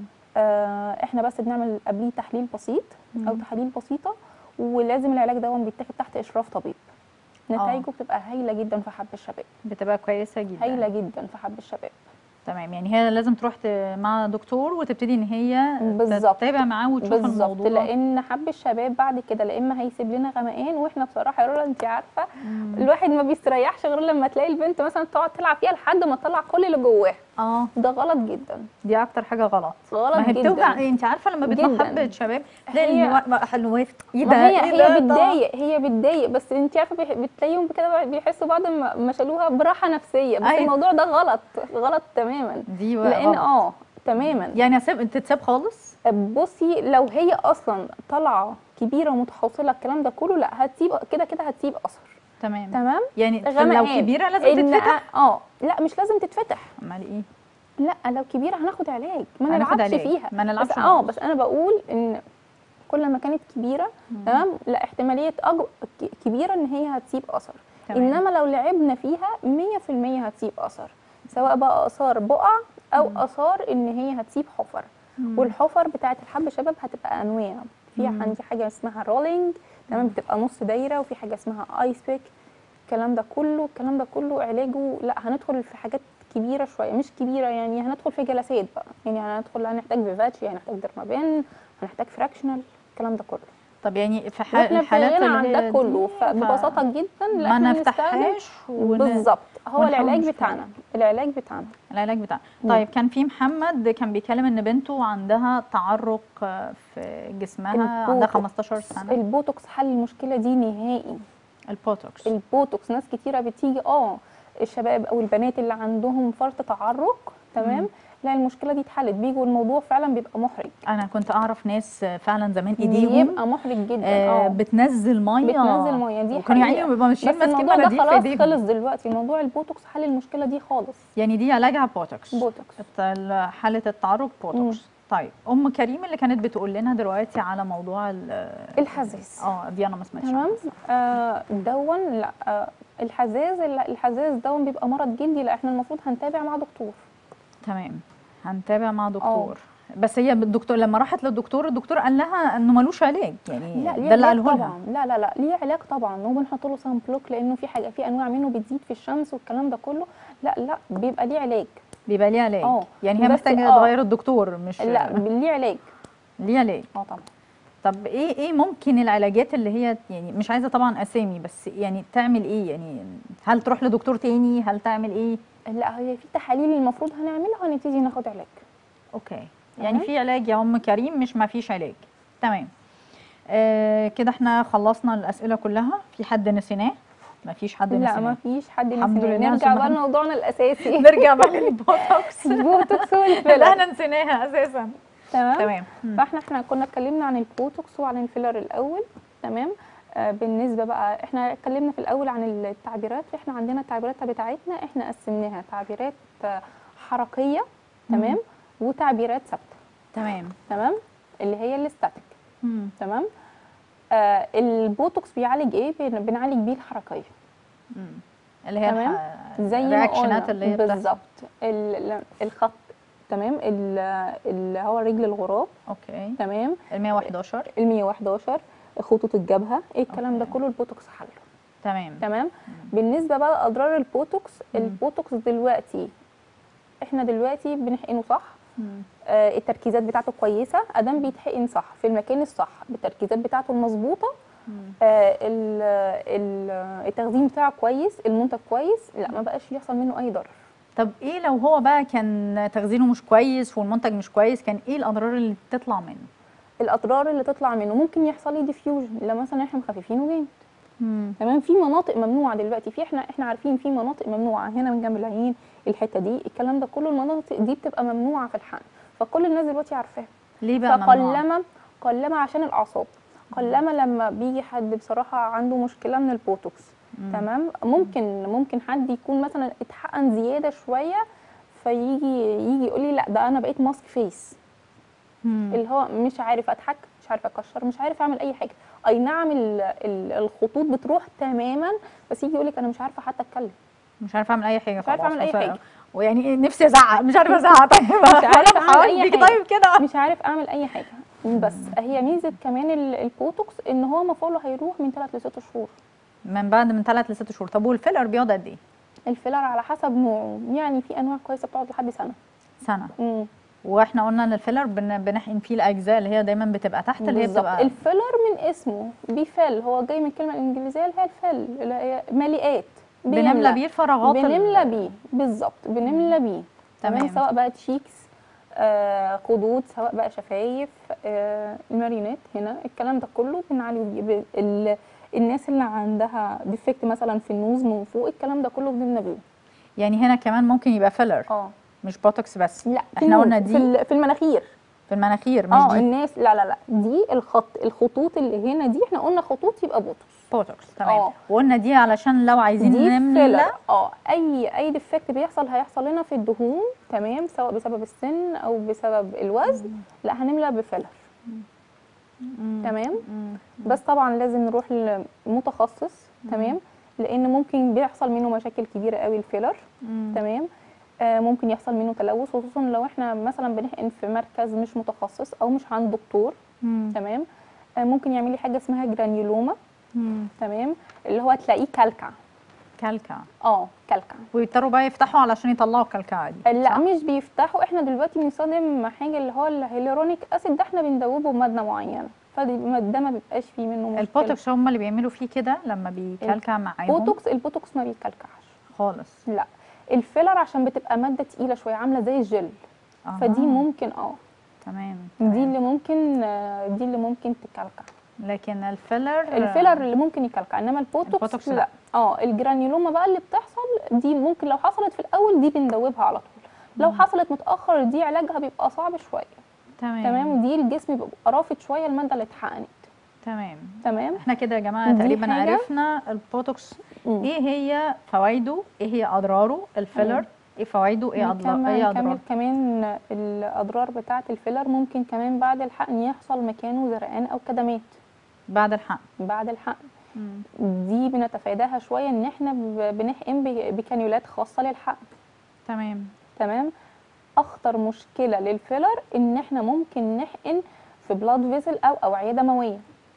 S2: آه احنا بس بنعمل قبليه تحليل بسيط او تحاليل بسيطه ولازم العلاج ده بيتاخد تحت اشراف طبيب نتائجه بتبقى هايله جدا في حب الشباب
S1: بتبقى كويسه جدا
S2: هايله جدا في حب الشباب
S1: تمام يعني هي لازم تروح ت- مع دكتور وتبتدي ان هي
S2: بالظبط.
S1: تتابع معاه وتشوف
S2: بالظبط
S1: الموضوع
S2: لان حب الشباب بعد كده لا اما هيسيب لنا غمقان واحنا بصراحه يا رولا انت عارفه الواحد ما بيستريحش غير لما تلاقي البنت مثلا تقعد تلعب فيها لحد ما تطلع كل اللي جواها
S1: اه
S2: ده غلط جدا
S1: دي اكتر حاجه غلط
S2: غلط
S1: ما هي
S2: جدا.
S1: بتوجع إيه، انت عارفه لما بتروح
S2: جداً.
S1: حبه شباب تلاقي
S2: هي-
S1: ان وا- حلو واقف ايه ده
S2: ما هي
S1: إيه ده؟
S2: هي
S1: طب-
S2: بتضايق هي بتضايق بس انت عارفه بيح- بتلاقيهم كده بيحسوا بعد ما ما شالوها براحه نفسيه بس
S1: أيوة.
S2: الموضوع ده غلط غلط تماما
S1: دي بقى
S2: لان
S1: غلط.
S2: اه تماما
S1: يعني اسيب تتساب خالص
S2: بصي لو هي اصلا طالعه كبيره ومتحوصله الكلام ده كله لا هتسيب كده كده هتسيب اثر
S1: تمام
S2: تمام
S1: يعني في- لو
S2: غمقان.
S1: كبيره لازم
S2: إن-
S1: تتفتح
S2: اه لا مش لازم تتفتح
S1: امال ايه
S2: لا لو كبيره هناخد علاج ما
S1: هناخد
S2: نلعبش
S1: علاج.
S2: فيها
S1: ما نلعبش
S2: بس اه
S1: خالص.
S2: بس انا بقول ان كل ما كانت كبيره تمام لا احتماليه أج... ك- كبيره ان هي هتسيب اثر
S1: تمام.
S2: انما لو لعبنا فيها 100% هتسيب اثر سواء بقى اثار بقع او اثار ان هي هتسيب حفر والحفر بتاعت الحب شباب هتبقى انواع في عندي حاجه اسمها رولينج تمام بتبقى نص دايره وفي حاجه اسمها ايس بيك الكلام ده كله الكلام ده كله علاجه لا هندخل في حاجات كبيره شويه مش كبيره يعني هندخل في جلسات بقى يعني هندخل هنحتاج فيفاتشي هنحتاج درمابين هنحتاج فراكشنال الكلام ده كله
S1: طب يعني في حال
S2: واحنا
S1: الحالات
S2: ابتدينا
S1: اللي
S2: عن
S1: هي
S2: ده كله
S1: دي،
S2: فببساطه جدا لا
S1: ما
S2: احنا نستخدم
S1: نفتحهاش ون...
S2: بالظبط هو
S1: ونحاول
S2: العلاج
S1: نشوف
S2: بتاعنا العلاج بتاعنا
S1: العلاج بتاعنا
S2: مم.
S1: طيب كان في محمد كان بيتكلم ان بنته عندها تعرق آه، في جسمها عندها
S2: البوتوكس.
S1: 15 سنه
S2: البوتوكس حل المشكله دي نهائي
S1: البوتوكس
S2: البوتوكس ناس كتيره بتيجي اه الشباب او البنات اللي عندهم فرط تعرق تمام
S1: مم.
S2: لا المشكله دي اتحلت بيجوا الموضوع فعلا بيبقى محرج
S1: انا كنت اعرف ناس آه، فعلا زمان ايديهم
S2: بيبقى محرج جدا
S1: آه
S2: اه
S1: بتنزل ميه
S2: بتنزل ميه دي
S1: وكانوا يعني
S2: حقيقة.
S1: بيبقوا ماشيين
S2: بس
S1: ماسكين
S2: الموضوع ده
S1: مناديل في
S2: خلاص
S1: ايديهم
S2: خلص دلوقتي موضوع البوتوكس حل المشكله دي خالص
S1: يعني دي علاجها بوتوكس
S2: بوتوكس
S1: ال- حاله التعرق بوتوكس طيب ام كريم اللي كانت بتقول لنا دلوقتي على موضوع ال-
S2: الحزاز
S1: اه دي انا ما سمعتش
S2: تمام
S1: عنها.
S2: آه دون لا آه الحزاز لا، الحزاز دون بيبقى مرض جلدي لا احنا المفروض هنتابع مع دكتور
S1: تمام هنتابع مع دكتور بس هي الدكتور لما راحت للدكتور الدكتور قال لها انه ملوش علاج يعني
S2: لا ليه
S1: ده اللي
S2: علاج
S1: قاله لها
S2: طبعا لا لا لا ليه علاج طبعا وبنحط له سان بلوك لانه في حاجه في انواع منه بتزيد في الشمس والكلام ده كله لا لا بيبقى ليه علاج
S1: بيبقى ليه علاج
S2: اه.
S1: يعني هي
S2: بس
S1: محتاجه
S2: اه.
S1: تغير الدكتور مش
S2: لا ليه علاج
S1: ليه علاج
S2: اه طبعا
S1: طب ايه ايه ممكن العلاجات اللي هي يعني مش عايزه طبعا اسامي بس يعني تعمل ايه يعني هل تروح لدكتور تاني هل تعمل ايه
S2: لا هي في تحاليل المفروض هنعملها ونبتدي ناخد علاج
S1: اوكي يعني
S2: تمام.
S1: في علاج يا ام كريم مش ما فيش علاج تمام آه كده احنا خلصنا الاسئله كلها في حد نسيناه ما فيش حد
S2: لا
S1: نسيناه
S2: ما فيش حد
S1: الحمد
S2: نسينا.
S1: لله
S2: نرجع
S1: عشان
S2: بقى
S1: ما-
S2: لموضوعنا الاساسي
S1: نرجع بقى للبوتوكس
S2: البوتوكس
S1: اللي
S2: والفيلر
S1: احنا نسيناها اساسا
S2: تمام
S1: تمام مم.
S2: فاحنا احنا كنا اتكلمنا عن البوتوكس وعن الفيلر الاول تمام آه بالنسبه بقى احنا اتكلمنا في الاول عن التعبيرات احنا عندنا التعبيرات بتاعتنا احنا قسمناها تعبيرات آه، حركيه تمام وتعبيرات ثابته
S1: تمام
S2: تمام اللي هي الاستاتيك
S1: مم.
S2: تمام آه البوتوكس بيعالج ايه بن- بنعالج بيه الحركيه
S1: مم. اللي هي
S2: تمام.
S1: الح-
S2: زي ما
S1: الرياكشنات
S2: قلنا
S1: اللي هي بتحصل.
S2: بالظبط ال- الخط تمام ال- اللي هو رجل الغراب
S1: اوكي
S2: تمام
S1: ال 111
S2: ال 111 خطوط الجبهه ايه الكلام ده
S1: أوكي.
S2: كله البوتوكس حله
S1: تمام
S2: تمام بالنسبه بقى لاضرار البوتوكس البوتوكس دلوقتي احنا دلوقتي بنحقنه صح
S1: مم.
S2: آه التركيزات بتاعته كويسه ادام بيتحقن صح في المكان الصح بالتركيزات بتاعته المظبوطه
S1: مم.
S2: آه ال- ال- التخزين بتاعه كويس المنتج كويس لا ما بقاش يحصل منه اي ضرر
S1: طب ايه لو هو بقى كان تخزينه مش كويس والمنتج مش كويس كان ايه الاضرار اللي تطلع منه
S2: الاضرار اللي تطلع منه ممكن يحصل لي ديفيوجن لما مثلا احنا مخففينه جامد
S1: مم.
S2: تمام في مناطق ممنوعه دلوقتي في احنا احنا عارفين في مناطق ممنوعه هنا من جنب العين الحته دي الكلام ده كله المناطق دي بتبقى ممنوعه في الحقن فكل الناس دلوقتي عارفاها
S1: ليه بقى ممنوع
S2: فقلما قلما عشان الاعصاب قلما لما بيجي حد بصراحه عنده مشكله من البوتوكس تمام ممكن ممكن حد يكون مثلا اتحقن زياده شويه فيجي يجي يقول لي لا ده انا بقيت ماسك فيس
S1: مم.
S2: اللي هو مش عارف اضحك مش عارف اكشر مش عارف اعمل اي حاجه اي نعم ال- ال- الخطوط بتروح تماما بس يجي يقول لك انا مش عارفه حتى اتكلم
S1: مش عارفه اعمل اي حاجه
S2: مش عارفة
S1: خلاص.
S2: أعمل أي
S1: بس-
S2: حاجة.
S1: ويعني إيه، نفسي ازعق مش عارفه ازعق طيب
S2: مش عارفة أعمل أي
S1: حاجه
S2: حاجة.
S1: طيب كده
S2: مش عارف اعمل اي حاجه بس هي ميزه كمان ال- البوتوكس ان هو مفعوله هيروح من 3 ل 6 شهور
S1: من بعد من ثلاث لست شهور طب والفيلر بيقعد قد ايه؟
S2: الفيلر على حسب نوعه يعني في انواع كويسه بتقعد لحد سنه
S1: سنه
S2: امم
S1: واحنا قلنا ان الفيلر بن- بنحقن فيه الاجزاء اللي هي دايما بتبقى تحت اللي هي
S2: بالظبط
S1: بتبقى
S2: الفيلر من اسمه بيفل هو جاي من الكلمه الانجليزيه اللي هي الفل اللي هي مليئات
S1: بنملى
S2: بيملى.
S1: بيه الفراغات ال-
S2: بنملى بيه بالظبط بنملى بيه
S1: تمام.
S2: تمام سواء بقى تشيكس آه خدود سواء بقى شفايف آه المارينات هنا الكلام ده كله بنعالج بيه ب- ال- الناس اللي عندها ديفكت مثلا في النوز من فوق الكلام ده كله بنملى بيه
S1: يعني هنا كمان ممكن يبقى فيلر
S2: اه
S1: مش بوتوكس بس
S2: لا في
S1: احنا قلنا
S2: نوز،
S1: دي
S2: في, ال- في المناخير
S1: في المناخير مش
S2: اه
S1: دي
S2: الناس لا لا لا دي الخط الخطوط اللي هنا دي احنا قلنا خطوط يبقى بوتوكس
S1: بوتوكس تمام
S2: اه.
S1: وقلنا دي علشان لو عايزين
S2: دي
S1: نملى
S2: فيلر اه اي اي ديفكت بيحصل هيحصل لنا في الدهون تمام سواء بسبب السن او بسبب الوزن لا هنملى بفيلر تمام
S1: مم.
S2: بس طبعا لازم نروح لمتخصص تمام لان ممكن بيحصل منه مشاكل كبيره قوي الفيلر
S1: مم.
S2: تمام آه ممكن يحصل منه تلوث خصوصا لو احنا مثلا بنحقن في مركز مش متخصص او مش عند دكتور
S1: مم.
S2: تمام آه ممكن يعمل لي حاجه اسمها جرانيولوما
S1: مم.
S2: تمام اللي هو تلاقيه كلكع
S1: كلكع
S2: اه كلكع
S1: ويضطروا بقى يفتحوا علشان يطلعوا الكلكعه دي
S2: لا مش بيفتحوا احنا دلوقتي بنستخدم حاجه اللي هو الهيلورونيك اسيد ده احنا بندوبه بماده معينه فده ما بيبقاش فيه منه مشكله
S1: البوتوكس هم اللي بيعملوا فيه كده لما بيكلكع معاهم
S2: بوتوكس البوتوكس ما بيكلكعش
S1: خالص
S2: لا الفيلر عشان بتبقى ماده تقيله شويه عامله زي الجل
S1: أها.
S2: فدي ممكن اه
S1: تمام
S2: دي
S1: تمام.
S2: اللي ممكن آه، دي اللي ممكن تكلكع
S1: لكن الفيلر
S2: الفيلر اللي ممكن يكلكع انما البوتوكس,
S1: البوتوكس لا.
S2: لا اه الجرانيولوما بقى اللي بتحصل دي ممكن لو حصلت في الاول دي بندوبها على طول لو حصلت متاخر دي علاجها بيبقى صعب شويه
S1: تمام
S2: تمام ودي الجسم بيبقى رافض شويه الماده اللي اتحقنت
S1: تمام
S2: تمام
S1: احنا كده يا جماعه
S2: دي
S1: تقريبا
S2: حاجة.
S1: عرفنا البوتوكس
S2: مم.
S1: ايه هي فوائده ايه هي اضراره الفيلر
S2: مم.
S1: ايه فوائده ايه اضراره
S2: نكمل
S1: ايه
S2: نكمل
S1: اضراره
S2: كمان الاضرار بتاعه الفيلر ممكن كمان بعد الحقن يحصل مكانه زرقان او كدمات
S1: بعد الحقن
S2: بعد الحقن
S1: مم.
S2: دي بنتفاداها شويه ان احنا ب- بنحقن ب- بكانيولات خاصه للحقن
S1: تمام
S2: تمام اخطر مشكله للفيلر ان احنا ممكن نحقن في بلاد فيزل او اوعيه دمويه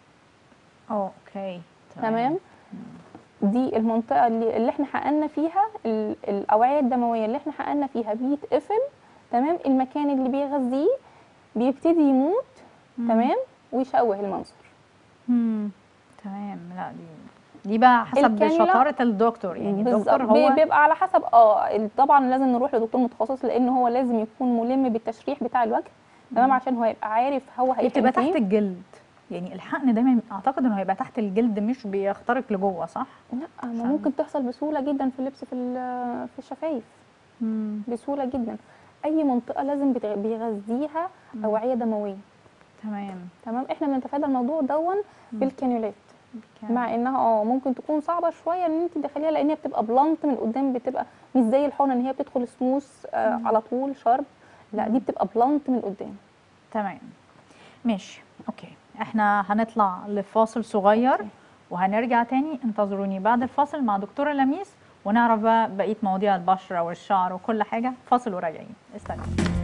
S1: اه اوكي
S2: تمام دي المنطقه اللي, اللي احنا حقنا فيها ال- الاوعيه الدمويه اللي احنا حقنا فيها بيتقفل تمام المكان اللي بيغذيه بيبتدي يموت
S1: مم.
S2: تمام ويشوه المنظر
S1: مم. تمام لا دي دي بقى حسب
S2: الكانيولا
S1: شطاره الدكتور يعني
S2: بالظبط
S1: الدكتور
S2: بي-
S1: هو
S2: بيبقى على حسب اه طبعا لازم نروح لدكتور متخصص لان هو لازم يكون ملم بالتشريح بتاع الوجه تمام عشان هو يبقى عارف هو
S1: هي
S2: هيحقن
S1: بتبقى تحت
S2: فين
S1: الجلد يعني الحقن دايما اعتقد انه هيبقى تحت الجلد مش بيخترق لجوه صح
S2: لا ما ممكن تحصل بسهوله جدا في اللبس في ال- في الشفايف
S1: مم.
S2: بسهوله جدا اي منطقه لازم بتغ- بيغذيها اوعيه دمويه
S1: تمام
S2: تمام احنا بنتفادى الموضوع دون بالكانيولات
S1: كان-
S2: مع انها اه ممكن تكون صعبه شويه ان انت تدخليها لان هي بتبقى بلانت من قدام بتبقى مش زي الحقنه ان هي بتدخل سموث آه على طول شارب لا دي بتبقى بلانت من قدام
S1: تمام ماشي اوكي احنا هنطلع لفاصل صغير
S2: أوكي.
S1: وهنرجع تاني انتظروني بعد الفاصل مع دكتورة لميس ونعرف بقى بقية مواضيع البشرة والشعر وكل حاجة فاصل وراجعين استنى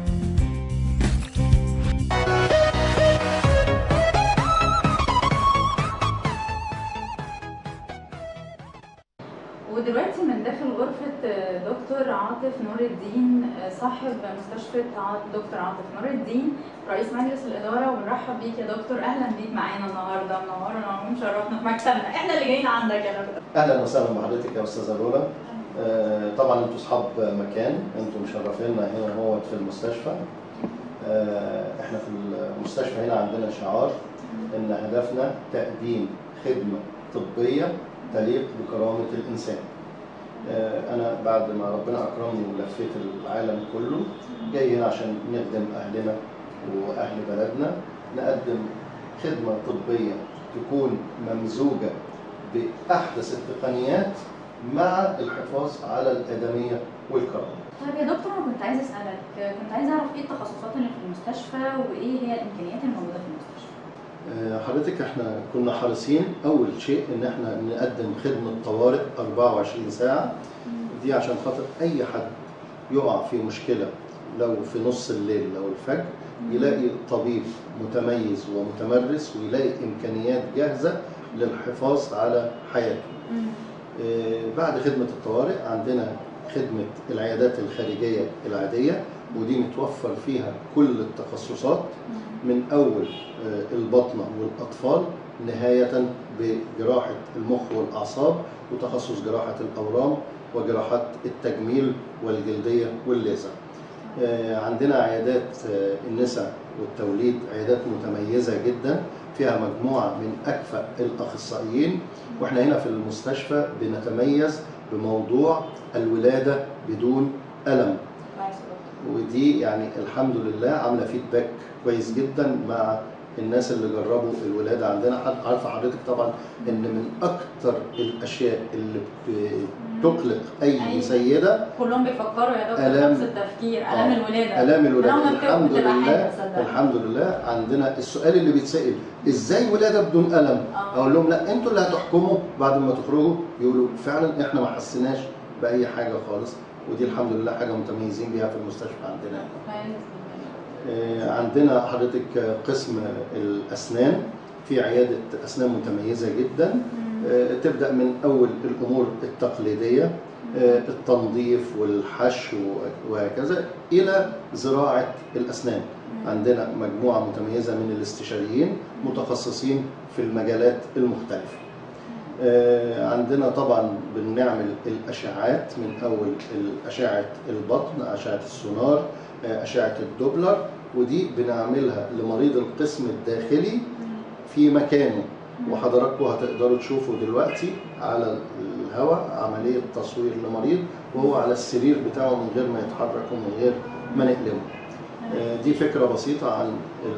S1: ودلوقتي من داخل غرفة آه، دكتور عاطف نور الدين آه، صاحب مستشفى عاط- دكتور عاطف نور الدين رئيس مجلس الإدارة وبنرحب بيك يا دكتور أهلا بيك معانا النهاردة منورنا ومشرفنا في مكتبنا احنا اللي جايين عندك يا دكتور
S7: اهلا وسهلا بحضرتك يا استاذه لولا آه، طبعا انتوا اصحاب مكان انتوا مشرفينا هنا هو في المستشفى آه، احنا في المستشفى هنا عندنا شعار ان هدفنا تقديم خدمه طبيه تليق بكرامه الانسان آه، انا بعد ما ربنا اكرمني ولفيت العالم كله جاي هنا عشان نخدم اهلنا واهل بلدنا نقدم خدمه طبيه تكون ممزوجه باحدث التقنيات مع الحفاظ على الادميه والكرامه.
S1: طيب يا دكتور انا كنت عايزه اسالك كنت عايزه اعرف ايه التخصصات اللي في المستشفى وايه هي الامكانيات الموجوده في المستشفى
S7: آه، حضرتك احنا كنا حريصين اول شيء ان احنا نقدم خدمه طوارئ 24 ساعه دي عشان خاطر اي حد يقع في مشكله لو في نص الليل لو الفجر يلاقي طبيب متميز ومتمرس ويلاقي امكانيات جاهزه للحفاظ على حياته. آه، بعد خدمة الطوارئ عندنا خدمة العيادات الخارجية العادية ودي متوفر فيها كل التخصصات من أول آه، البطنة والأطفال نهاية بجراحة المخ والأعصاب وتخصص جراحة الأورام وجراحات التجميل والجلدية والليزر آه، عندنا عيادات آه، النساء والتوليد عيادات متميزة جدا فيها مجموعة من أكفأ الأخصائيين واحنا هنا في المستشفى بنتميز بموضوع الولادة بدون ألم ودي يعني الحمد لله عاملة فيدباك كويس جدا مع الناس اللي جربوا الولادة عندنا حد عارفة حضرتك طبعا ان من اكتر الاشياء اللي بتقلق اي
S1: أيوة.
S7: سيدة
S1: كلهم بيفكروا يا دكتور
S7: آلام-
S1: نفس التفكير
S7: آه.
S1: الام الولاده
S7: الام الولاده
S1: أنا بتبقى-
S7: الحمد
S1: بتبقى
S7: لله
S1: حاجة صدقني.
S7: الحمد لله عندنا السؤال اللي بيتسال ازاي ولاده بدون الم
S1: آه.
S7: اقول لهم لا انتوا اللي هتحكموا بعد ما تخرجوا يقولوا فعلا احنا ما حسيناش باي حاجه خالص ودي الحمد لله حاجه متميزين بيها في المستشفى عندنا آه، عندنا حضرتك قسم الاسنان في عياده اسنان متميزه جدا آه، تبدا من اول الامور التقليديه آه، التنظيف والحشو وهكذا الى زراعه الاسنان عندنا مجموعة متميزة من الاستشاريين متخصصين في المجالات المختلفة آه، عندنا طبعا بنعمل الاشعاعات من اول اشعه البطن اشعه السونار آه، اشعه الدوبلر ودي بنعملها لمريض القسم الداخلي في مكانه وحضراتكم هتقدروا تشوفوا دلوقتي على الهواء عمليه تصوير لمريض وهو على السرير بتاعه من غير ما يتحرك ومن غير ما نقلبه آه، دي فكره بسيطه عن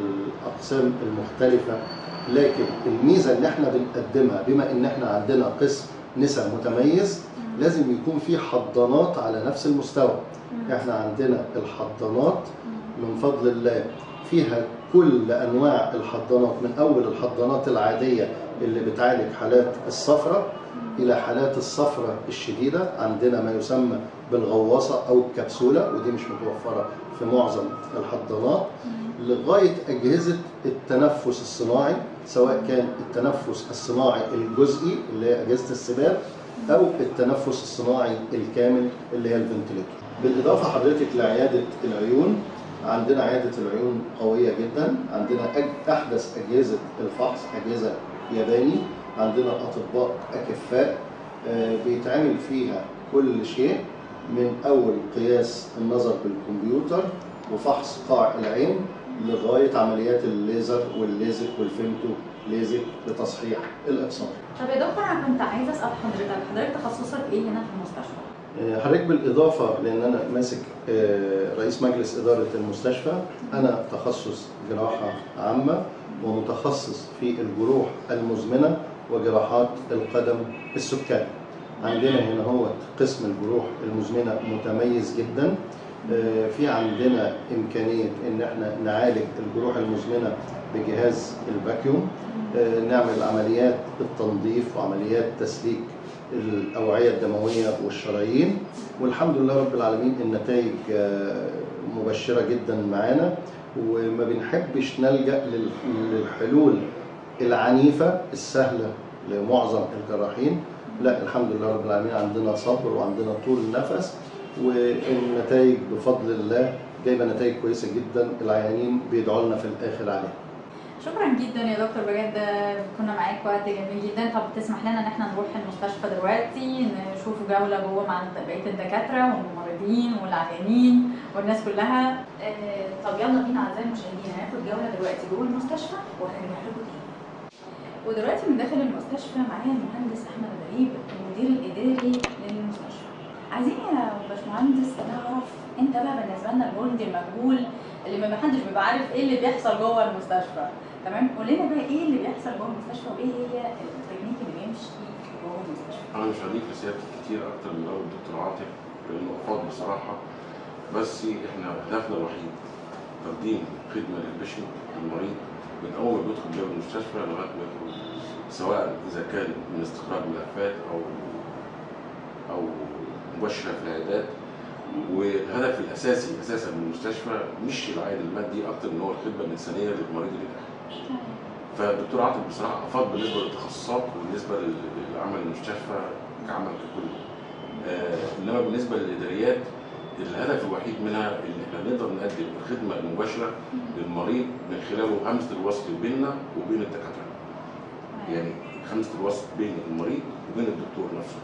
S7: الاقسام المختلفه لكن الميزه اللي احنا بنقدمها بما ان احنا عندنا قسم نساء متميز لازم يكون في حضانات على نفس المستوى احنا عندنا الحضانات من فضل الله فيها كل انواع الحضانات من اول الحضانات العاديه اللي بتعالج حالات الصفرة الى حالات الصفرة الشديده عندنا ما يسمى بالغواصه او الكبسوله ودي مش متوفره في معظم الحضانات لغايه اجهزه التنفس الصناعي سواء كان التنفس الصناعي الجزئي اللي هي اجهزه السباب او التنفس الصناعي الكامل اللي هي الفنتليتور بالاضافه حضرتك لعياده العيون عندنا عياده العيون قويه جدا عندنا أج- احدث اجهزه الفحص اجهزه ياباني عندنا اطباء اكفاء آه، بيتعمل فيها كل شيء من اول قياس النظر بالكمبيوتر وفحص قاع العين لغايه عمليات الليزر والليزك والفيمتو ليزك لتصحيح الابصار
S1: طب يا دكتور انا كنت عايزه اسال حضرتك حضرتك تخصصك ايه هنا في المستشفى
S7: آه، حضرتك بالاضافه لان انا ماسك آه، رئيس مجلس اداره المستشفى انا تخصص جراحه عامه ومتخصص في الجروح المزمنه وجراحات القدم السكري عندنا هنا هو قسم الجروح المزمنه متميز جدا آه، في عندنا امكانيه ان احنا نعالج الجروح المزمنه بجهاز الفاكيوم آه، نعمل عمليات التنظيف وعمليات تسليك الاوعيه الدمويه والشرايين والحمد لله رب العالمين النتائج آه، مبشره جدا معانا وما بنحبش نلجا لل- للحلول العنيفه السهله لمعظم الجراحين لا الحمد لله رب العالمين عندنا صبر وعندنا طول نفس والنتائج بفضل الله جايبه نتائج كويسه جدا العيانين بيدعوا لنا في الاخر عليها
S1: شكرا جدا يا دكتور بجد كنا معاك وقت جميل جدا طب تسمح لنا ان احنا نروح المستشفى دلوقتي نشوف جوله جوه مع بقيه الدكاتره والممرضين والعيانين والناس كلها آه، طب يلا بينا اعزائي المشاهدين هناخد جوله دلوقتي جوه المستشفى وهنرجع لكم تاني ودلوقتي من داخل المستشفى معايا المهندس احمد غريب المدير الاداري للمستشفى عايزين يا باشمهندس نعرف انت بقى بالنسبه لنا الجندي المجهول اللي ما حدش بيبقى عارف ايه اللي بيحصل جوه المستشفى تمام قول لنا بقى ايه اللي بيحصل جوه المستشفى وايه هي التكنيك اللي بيمشي جوه المستشفى
S8: انا مش هضيف لسيادتك كتير اكتر من اول الدكتور عاطف لانه افاض بصراحه بس احنا هدفنا الوحيد تقديم خدمه للبيشنت المريض من اول ما بيدخل جوه المستشفى لغايه ما يخرج سواء اذا كان من استخراج ملفات او او مباشره في العيادات والهدف الاساسي اساسا من المستشفى مش العائد المادي اكتر من هو الخدمه الانسانيه للمريض اللي داخل فالدكتور عاطف بصراحه افاض بالنسبه للتخصصات وبالنسبه لل- لعمل المستشفى كعمل ككل آه انما بالنسبه للاداريات الهدف الوحيد منها ان احنا نقدر نقدم الخدمه المباشره للمريض من خلال همزه الوصل بيننا وبين الدكاتره. يعني همزه الوصل بين المريض وبين الدكتور نفسه.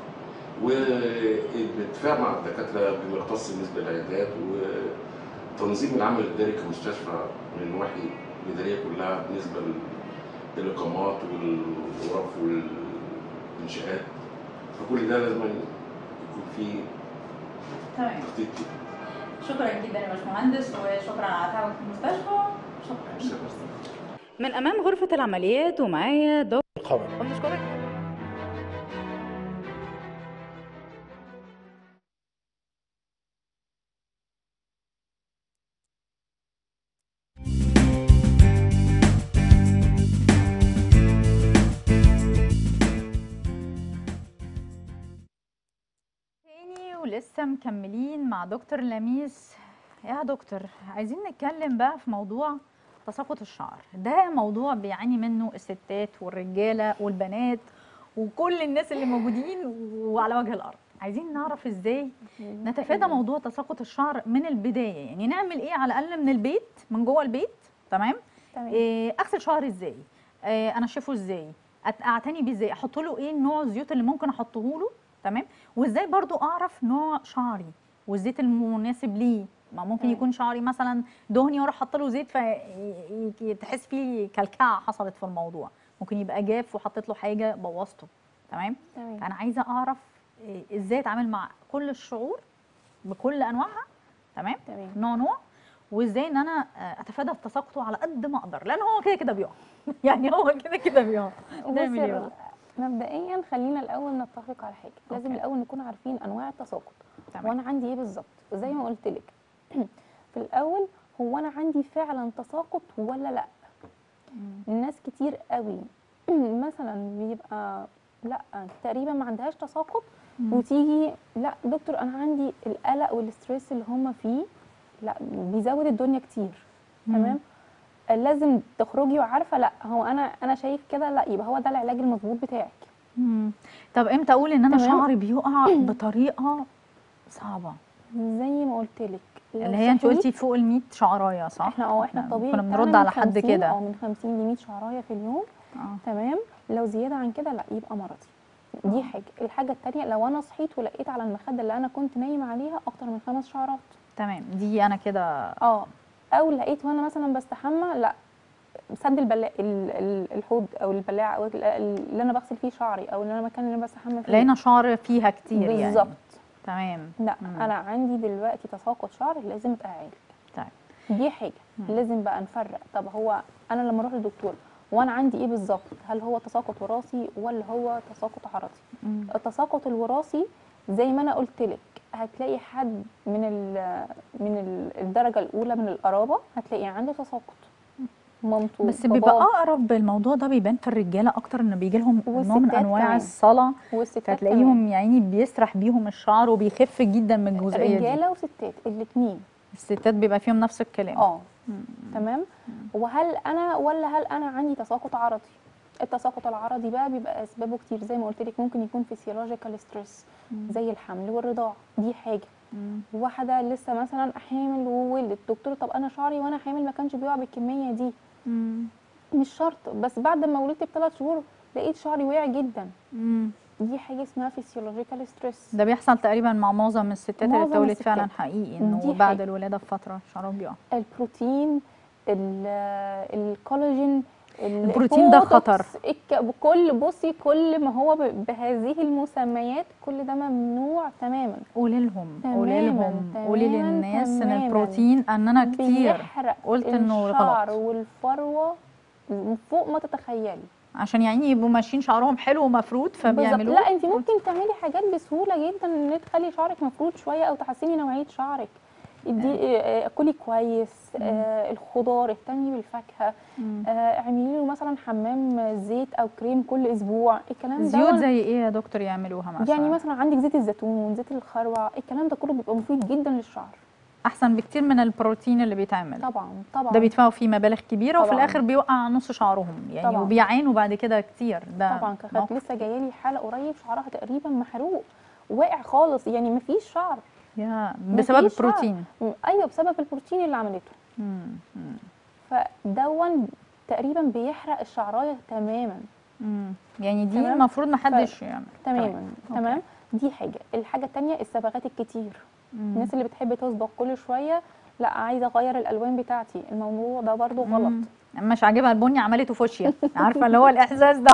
S8: والاتفاق مع الدكاتره بما يختص بالنسبه للعيادات وتنظيم العمل الاداري كمستشفى من النواحي الاداريه كلها بالنسبه للاقامات والغرف والانشاءات فكل ده لازم يكون فيه
S1: تمام
S8: تخطيط كده.
S1: شكرا جدا يا باشمهندس وشكرا على تعبك في المستشفى شكرا من امام غرفه العمليات ومعايا دكتور
S9: الخبر
S1: بنشكرك تاني ولسه مكملين مع دكتور لميس يا دكتور عايزين نتكلم بقى في موضوع تساقط الشعر ده موضوع بيعاني منه الستات والرجاله والبنات وكل الناس اللي موجودين وعلى وجه الارض عايزين نعرف ازاي نتفادى موضوع تساقط الشعر من البدايه يعني نعمل ايه على الاقل من البيت من جوه البيت تمام
S2: تمام
S1: إيه اغسل شعري ازاي إيه انشفه ازاي أت- اعتني بيه ازاي احط له ايه نوع الزيوت اللي ممكن احطه له تمام وازاي برضو اعرف نوع شعري والزيت المناسب ليه ما ممكن
S2: تمام.
S1: يكون شعري مثلا دهني واروح احط له زيت فتحس فيه كلكعه حصلت في الموضوع ممكن يبقى جاف وحطيت له حاجه بوظته تمام
S2: تمام
S1: انا عايزه اعرف إيه ازاي اتعامل مع كل الشعور بكل انواعها تمام
S2: تمام
S1: نوع نوع وازاي ان انا آه، اتفادى تساقطه على قد ما اقدر لان هو كده كده بيقع يعني هو كده كده بيقع نعمل
S2: بصي
S1: ايه بقى؟
S2: مبدئيا خلينا الاول نتفق على حاجه لازم
S1: أوكي.
S2: الاول نكون عارفين انواع التساقط
S1: تمام
S2: وانا عندي ايه بالظبط زي ما قلت لك في الاول هو انا عندي فعلا تساقط ولا لا
S1: مم.
S2: ناس كتير قوي مثلا بيبقى لا تقريبا ما عندهاش تساقط
S1: مم.
S2: وتيجي لا دكتور انا عندي القلق والستريس اللي هم فيه لا بيزود الدنيا كتير
S1: مم.
S2: تمام لازم تخرجي وعارفه لا هو انا انا شايف كده لا يبقى هو ده العلاج المظبوط بتاعك
S1: مم. طب امتى اقول ان انا
S2: تمام.
S1: شعري بيقع بطريقه صعبه
S2: زي ما قلت لك
S1: اللي هي انت قلتي فوق ال 100 شعرايه صح
S2: احنا اه احنا الطبيعي
S1: كنا
S2: بتاعنا
S1: بنرد
S2: من
S1: على حد
S2: 50
S1: كده
S2: اه من 50 ل 100 شعرايه في اليوم
S1: اه
S2: تمام لو زياده عن كده لا يبقى مرضي دي حاجه الحاجه التانية لو انا صحيت ولقيت على المخده اللي انا كنت نايمه عليها اكتر من خمس شعرات
S1: تمام دي انا كده
S2: اه او لقيت وانا مثلا بستحمى لا سد البلاع ال- ال- الحوض او البلاعه او ال- اللي انا بغسل فيه شعري او اللي انا المكان اللي انا بستحمى فيه
S1: لقينا شعر فيها كتير يعني
S2: بالظبط
S1: تمام
S2: لا
S1: مم.
S2: انا عندي دلوقتي تساقط شعر لازم اتعالج
S1: طيب
S2: دي حاجه
S1: مم.
S2: لازم بقى نفرق طب هو انا لما اروح للدكتور وانا عندي ايه بالظبط هل هو تساقط وراثي ولا هو تساقط عرضي
S1: مم.
S2: التساقط الوراثي زي ما انا قلت لك هتلاقي حد من ال من ال- الدرجه الاولى من القرابه هتلاقي عنده تساقط مامته
S1: بس بيبقى
S2: باباه
S1: اقرب الموضوع ده بيبان في الرجاله اكتر ان بيجي لهم نوع من
S2: والستات
S1: انواع
S2: كمان.
S1: الصلع
S2: والستات كمان.
S1: فتلاقيهم يعني بيسرح بيهم الشعر وبيخف جدا من الجزئيه دي
S2: رجاله وستات الاثنين
S1: الستات بيبقى فيهم نفس الكلام
S2: اه
S1: مم.
S2: تمام وهل انا ولا هل انا عندي تساقط عرضي التساقط العرضي بقى بيبقى اسبابه كتير زي ما قلت لك ممكن يكون فيسيولوجيكال ستريس زي الحمل والرضاعه دي حاجه
S1: مم.
S2: واحده لسه مثلا حامل وولدت دكتور طب انا شعري وانا حامل ما كانش بيقع بالكميه دي
S1: مم.
S2: مش شرط بس بعد ما ولدت بثلاث شهور لقيت شعري وقع جدا
S1: مم.
S2: دي حاجه اسمها فيسيولوجيكال ستريس
S1: ده بيحصل تقريبا مع معظم الستات اللي
S2: معظم
S1: بتولد
S2: الستات.
S1: فعلا حقيقي انه
S2: دي
S1: بعد
S2: حاجة.
S1: الولاده بفتره شعرهم بيقع
S2: البروتين ال- الكولاجين
S1: البروتين ده
S2: البوتوكس،
S1: خطر.
S2: الك- كل بصي كل ما هو ب- بهذه المسميات كل ده ممنوع تماما
S1: قولي لهم قولي
S2: تماماً،
S1: لهم قولي
S2: تماماً،
S1: للناس ان
S2: تماماً.
S1: البروتين اننا كتير
S2: بيحرق
S1: قلت انه
S2: الشعر
S1: غلط
S2: والفروه فوق ما تتخيلي
S1: عشان يعني يبقوا ماشيين شعرهم حلو ومفروض
S2: بالظبط
S1: فبيعملوا
S2: لا انت ممكن تعملي حاجات بسهوله جدا ان تخلي شعرك مفروض شويه او تحسني نوعيه شعرك ادي آه، كلي كويس آه، الخضار اهتمي بالفاكهه
S1: مم.
S2: آه، اعملي له مثلا حمام زيت او كريم كل اسبوع الكلام ده
S1: زيوت زي ايه يا دكتور يعملوها مثلا
S2: يعني مثلا عندك زيت الزيتون زيت الخروع الكلام ده كله بيبقى مفيد جدا للشعر
S1: احسن بكتير من البروتين اللي بيتعمل
S2: طبعا طبعا
S1: ده بيدفعوا فيه مبالغ كبيره وفي
S2: طبعاً.
S1: الاخر بيوقع نص شعرهم يعني
S2: طبعاً.
S1: وبيعانوا بعد كده كتير ده
S2: طبعا كانت
S1: موقف.
S2: لسه جايه لي حاله قريب شعرها تقريبا محروق واقع خالص يعني مفيش شعر
S1: يا بسبب
S2: مفيش شعر.
S1: البروتين
S2: م- ايوه بسبب البروتين اللي عملته
S1: مم. مم.
S2: فدون تقريبا بيحرق الشعرايه تماما
S1: مم. يعني دي
S2: تمام.
S1: المفروض ما حدش يعمل
S2: تماما
S1: أوكي.
S2: تمام دي حاجه الحاجه التانية الصبغات الكتير
S1: مم.
S2: الناس اللي بتحب تصبغ كل شويه لا عايزه اغير الالوان بتاعتي الموضوع ده برضو غلط
S1: مم. مش عاجبها البني عملته فوشيا عارفه اللي هو الاحساس ده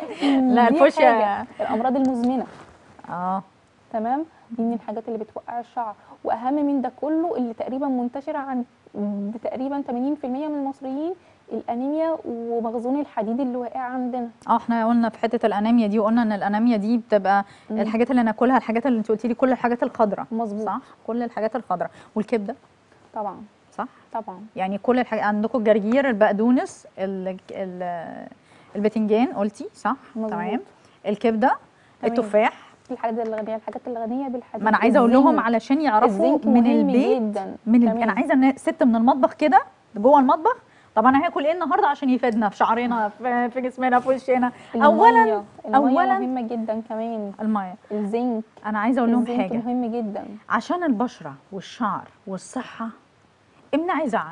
S1: لا
S2: دي
S1: الفوشيا
S2: حاجة. الامراض المزمنه
S1: اه
S2: تمام دي من الحاجات اللي بتوقع الشعر واهم من ده كله اللي تقريبا منتشره عند تقريبا 80% من المصريين الانيميا ومخزون الحديد اللي واقع عندنا
S1: اه احنا قلنا في حته الانيميا دي وقلنا ان الانيميا دي بتبقى
S2: مم.
S1: الحاجات اللي ناكلها الحاجات اللي انت قلتي لي كل الحاجات الخضراء
S2: مظبوط
S1: صح كل الحاجات الخضراء والكبده
S2: طبعا
S1: صح
S2: طبعا
S1: يعني كل الحاجات عندكم الجرجير البقدونس ال... ال... البتنجان قلتي صح
S2: مظبوط.
S1: تمام الكبده
S2: تمام.
S1: التفاح
S2: الحاجات الغنيه الحاجات الغنيه بالحديد
S1: ما انا عايزه اقول لهم
S2: الزنك.
S1: علشان يعرفوا
S2: الزنك
S1: من
S2: مهم
S1: البيت
S2: جدا
S1: من ال...
S2: تمام.
S1: انا عايزه إن ست من المطبخ كده جوه المطبخ طب انا هاكل ايه النهارده عشان يفيدنا في شعرنا في في جسمنا في وشنا اولا
S2: المية. المية
S1: أولاً-
S2: مهمه جدا كمان
S1: الميه
S2: الزنك
S1: انا عايزه اقول لهم
S2: الزنك
S1: حاجه
S2: مهم جدا
S1: عشان البشره والشعر والصحه امنعي زعل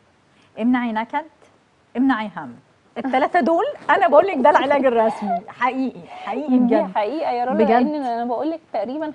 S1: امنعي نكد امنعي هم الثلاثه دول انا بقول لك ده العلاج الرسمي حقيقي حقيقي
S2: دي
S1: بجد
S2: حقيقه يا رولا
S1: بجد.
S2: لان انا بقول لك تقريبا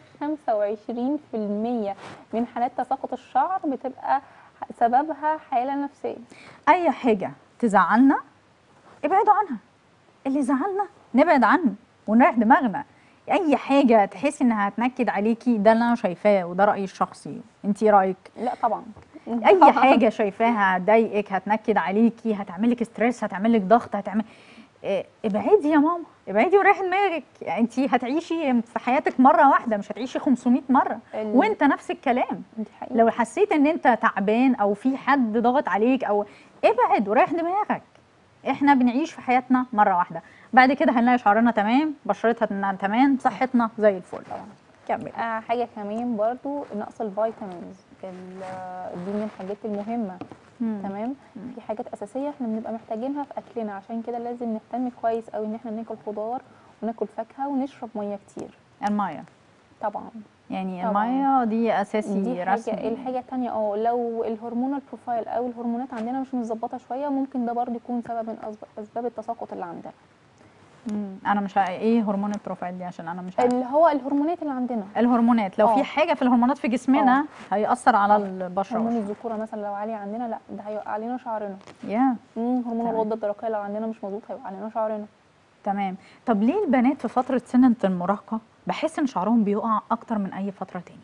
S2: 25% من حالات تساقط الشعر بتبقى سببها حاله نفسيه
S1: اي حاجه تزعلنا ابعدوا عنها اللي زعلنا نبعد عنه ونريح دماغنا اي حاجه تحسي انها هتنكد عليكي ده اللي انا شايفاه وده رايي الشخصي انت رايك
S2: لا طبعا
S1: اي حاجه شايفاها هتضايقك هتنكد عليكي هتعملك ستريس هتعملك ضغط هتعمل إيه، ابعدي يا ماما ابعدي وريحي دماغك يعني انت هتعيشي في حياتك مره واحده مش هتعيشي 500 مره
S2: ال-
S1: وانت نفس الكلام
S2: دي حقيقه
S1: لو حسيت ان انت تعبان او في حد ضغط عليك او ابعد وريح دماغك احنا بنعيش في حياتنا مره واحده بعد كده هنلاقي شعرنا تمام بشرتنا تمام صحتنا زي الفل كمل
S2: آه حاجه كمان برضو نقص الفيتامينز ال- دي من الحاجات المهمه تمام في حاجات اساسيه احنا بنبقى محتاجينها في اكلنا عشان كده لازم نهتم كويس قوي ان احنا ناكل خضار وناكل فاكهه ونشرب ميه كتير
S1: الميه
S2: طبعا
S1: يعني
S2: طبعاً.
S1: الميه دي اساسي
S2: دي
S1: رسمي
S2: حاجه الحاجه التانية اه لو الهرمونال بروفايل او الهرمونات عندنا مش متظبطه شويه ممكن ده برضو يكون سبب من أسب- اسباب التساقط اللي عندنا
S1: مم. انا مش ع- ايه هرمون البروفايل دي عشان انا مش عارفة.
S2: اللي هو الهرمونات اللي عندنا
S1: الهرمونات لو
S2: آه.
S1: في حاجه في الهرمونات في جسمنا هيأثر على البشره
S2: هرمون الذكوره مثلا لو عالي عندنا لا ده هيوقع علينا شعرنا
S1: يا
S2: مم، هرمون
S1: تمام.
S2: الغده الدرقيه لو عندنا مش مظبوط هيوقع علينا شعرنا
S1: تمام طب ليه البنات في فتره سنه المراهقه بحس ان شعرهم بيقع اكتر من اي فتره تاني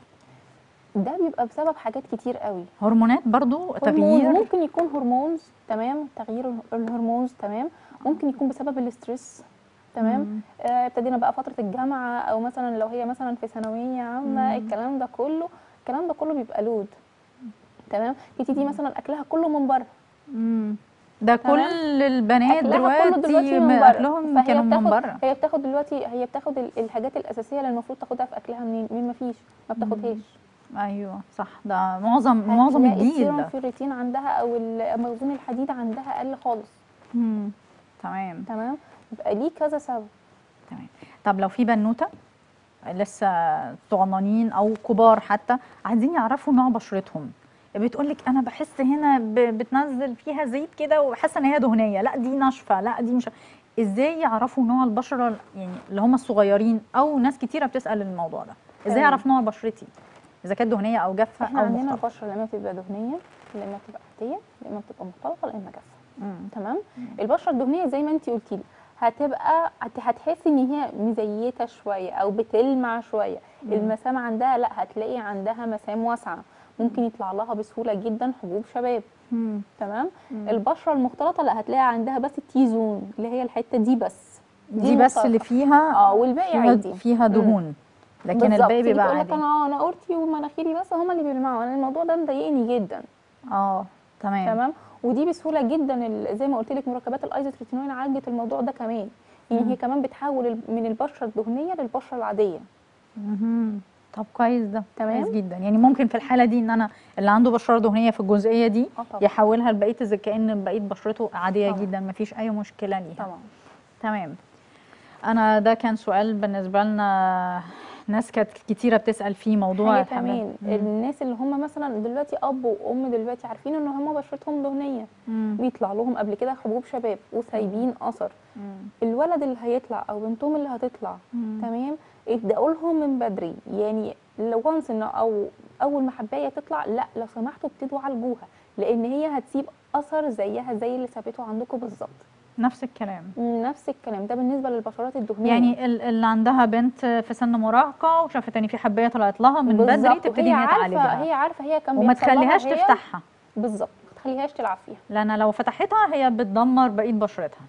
S2: ده بيبقى بسبب حاجات كتير قوي
S1: هرمونات برضو
S2: هرمون
S1: تغيير
S2: ممكن يكون هرمونز تمام تغيير الهرمونز تمام ممكن يكون بسبب الاسترس تمام
S1: مم.
S2: آه، ابتدينا بقى فتره الجامعه او مثلا لو هي مثلا في ثانويه عامه الكلام ده كله الكلام ده كله بيبقى لود تمام تبتدي مثلا اكلها كله من بره
S1: مم. ده
S2: تمام.
S1: كل البنات
S2: أكلها كله
S1: دلوقتي
S2: من
S1: م-
S2: بره.
S1: اكلهم
S2: فهي
S1: كانوا من
S2: بتاخد-
S1: بره
S2: هي بتاخد دلوقتي هي بتاخد ال- الحاجات الاساسيه اللي المفروض تاخدها في اكلها منين مين ما فيش ما بتاخدهاش
S1: ايوه صح ده معظم معظم
S2: هتلاقي
S1: الجيل
S2: السيروم
S1: ده
S2: فيريتين عندها او ال- مخزون الحديد عندها قل خالص
S1: مم. تمام
S2: تمام يبقى ليه كذا سبب
S1: تمام طب لو في بنوته لسه صغننين او كبار حتى عايزين يعرفوا نوع بشرتهم بتقول لك انا بحس هنا ب- بتنزل فيها زيت كده وحاسه ان هي دهنيه لا دي ناشفه لا دي مش ازاي يعرفوا نوع البشره يعني اللي هم الصغيرين او ناس كتيره بتسال الموضوع ده ازاي
S2: تمام.
S1: اعرف نوع بشرتي اذا كانت دهنيه او جافه
S2: احنا
S1: او
S2: عندنا
S1: مختلطه
S2: البشره لا اما بتبقى دهنيه لا اما بتبقى عاديه لا اما بتبقى مختلطه لا اما جافه
S1: مم.
S2: تمام البشره الدهنيه زي ما انت قلتي لي هتبقى هت- هتحسي ان هي مزيته شويه او بتلمع شويه المسام عندها لا هتلاقي عندها مسام واسعه ممكن يطلع لها بسهوله جدا حبوب شباب
S1: مم.
S2: تمام البشره المختلطه لا هتلاقي عندها بس التي زون اللي هي الحته دي بس
S1: دي بس اللي
S2: المختلطة.
S1: فيها
S2: اه والباقي
S1: فيها,
S2: عادي
S1: فيها دهون لكن الباقي بيبقى
S2: تقول لك
S1: عادي
S2: انا انا اورتي ومناخيري بس هما اللي بيلمعوا انا الموضوع ده مضايقني جدا
S1: اه تمام
S2: تمام ودي بسهوله جدا ال- زي ما قلت لك مركبات الايزوتريتينوين عالجت الموضوع ده كمان يعني هي كمان بتحول ال- من البشره الدهنيه للبشره العاديه
S1: مهم. طب كويس ده
S2: تمام.
S1: كويس جدا يعني ممكن في الحاله دي ان انا اللي عنده بشره دهنيه في الجزئيه دي
S2: اه طبعا
S1: يحولها لبقيه اذا كان بقيه بشرته عاديه
S2: طبعا.
S1: جدا مفيش اي مشكله ليها
S2: طبعا
S1: تمام انا ده كان سؤال بالنسبه لنا ناس كانت كتيره بتسال فيه موضوع
S2: حاجه
S1: الحمل.
S2: كمان
S1: مم.
S2: الناس اللي هم مثلا دلوقتي اب وام دلوقتي عارفين ان هم بشرتهم دهنيه
S1: مم.
S2: بيطلع لهم قبل كده حبوب شباب وسايبين اثر
S1: مم.
S2: الولد اللي هيطلع او بنتهم اللي هتطلع
S1: مم.
S2: تمام ابداوا لهم من بدري يعني لو وانس ان او اول ما حبايه تطلع لا لو سمحتوا ابتدوا عالجوها لان هي هتسيب اثر زيها زي اللي سابته عندكم بالظبط
S1: نفس الكلام
S2: نفس الكلام ده بالنسبه للبشرات الدهنيه
S1: يعني ال- اللي عندها بنت في سن مراهقه وشافت ان في حبايه طلعت لها من بدري
S2: بالظبط.
S1: تبتدي
S2: وهي
S1: ان هي
S2: عارفه
S1: تعالجها
S2: هي عارفه هي كان
S1: وما
S2: بيحصل لها
S1: تخليهاش
S2: هي-
S1: تفتحها
S2: بالظبط ما تخليهاش تلعب فيها
S1: لان لو فتحتها هي بتدمر بقيه بشرتها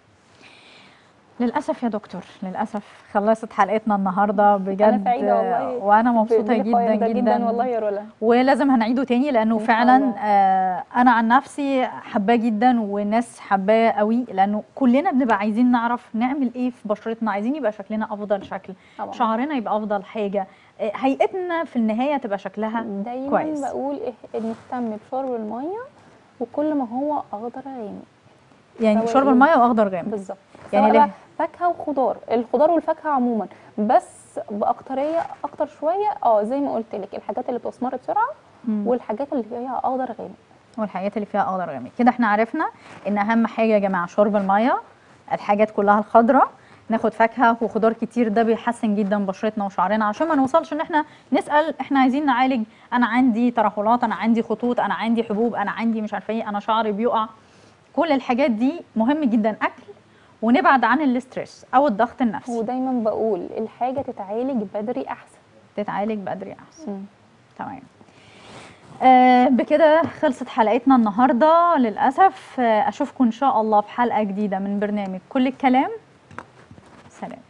S1: للاسف يا دكتور للاسف خلصت حلقتنا النهارده بجد
S2: انا سعيده والله
S1: وانا مبسوطه
S2: باللقاء
S1: جدا
S2: ده
S1: جدا,
S2: والله يا رولا
S1: ولازم هنعيده تاني لانه
S2: إن شاء
S1: فعلا
S2: الله.
S1: آه انا عن نفسي حباه جدا والناس حباه قوي لانه كلنا بنبقى عايزين نعرف نعمل ايه في بشرتنا عايزين يبقى شكلنا افضل شكل
S2: طبعا
S1: شعرنا يبقى افضل حاجه آه، هيئتنا في النهايه تبقى شكلها
S2: دايما
S1: كويس.
S2: بقول إيه- نهتم بشرب الميه وكل ما هو اخضر غامق
S1: يعني
S2: سواء
S1: شرب
S2: إيه؟
S1: الميه واخضر غامق
S2: بالظبط
S1: يعني
S2: يعني
S1: ليه؟
S2: بقى فاكهه وخضار الخضار والفاكهه عموما بس باكتريه اكتر شويه اه زي ما قلت لك الحاجات اللي بتثمر بسرعه
S1: مم.
S2: والحاجات اللي فيها اخضر غامق
S1: والحاجات اللي فيها اخضر غامق كده احنا عرفنا ان اهم حاجه يا جماعه شرب الميه الحاجات كلها الخضراء ناخد فاكهه وخضار كتير ده بيحسن جدا بشرتنا وشعرنا عشان ما نوصلش ان احنا نسال احنا عايزين نعالج انا عندي ترهلات انا عندي خطوط انا عندي حبوب انا عندي مش عارفه ايه انا شعري بيقع كل الحاجات دي مهم جدا اكل ونبعد عن الاسترس او الضغط النفسي
S2: ودايما بقول الحاجه تتعالج بدري احسن
S1: تتعالج بدري احسن
S2: مم.
S1: تمام آه بكده خلصت حلقتنا النهارده للاسف آه اشوفكم ان شاء الله في حلقه جديده من برنامج كل الكلام سلام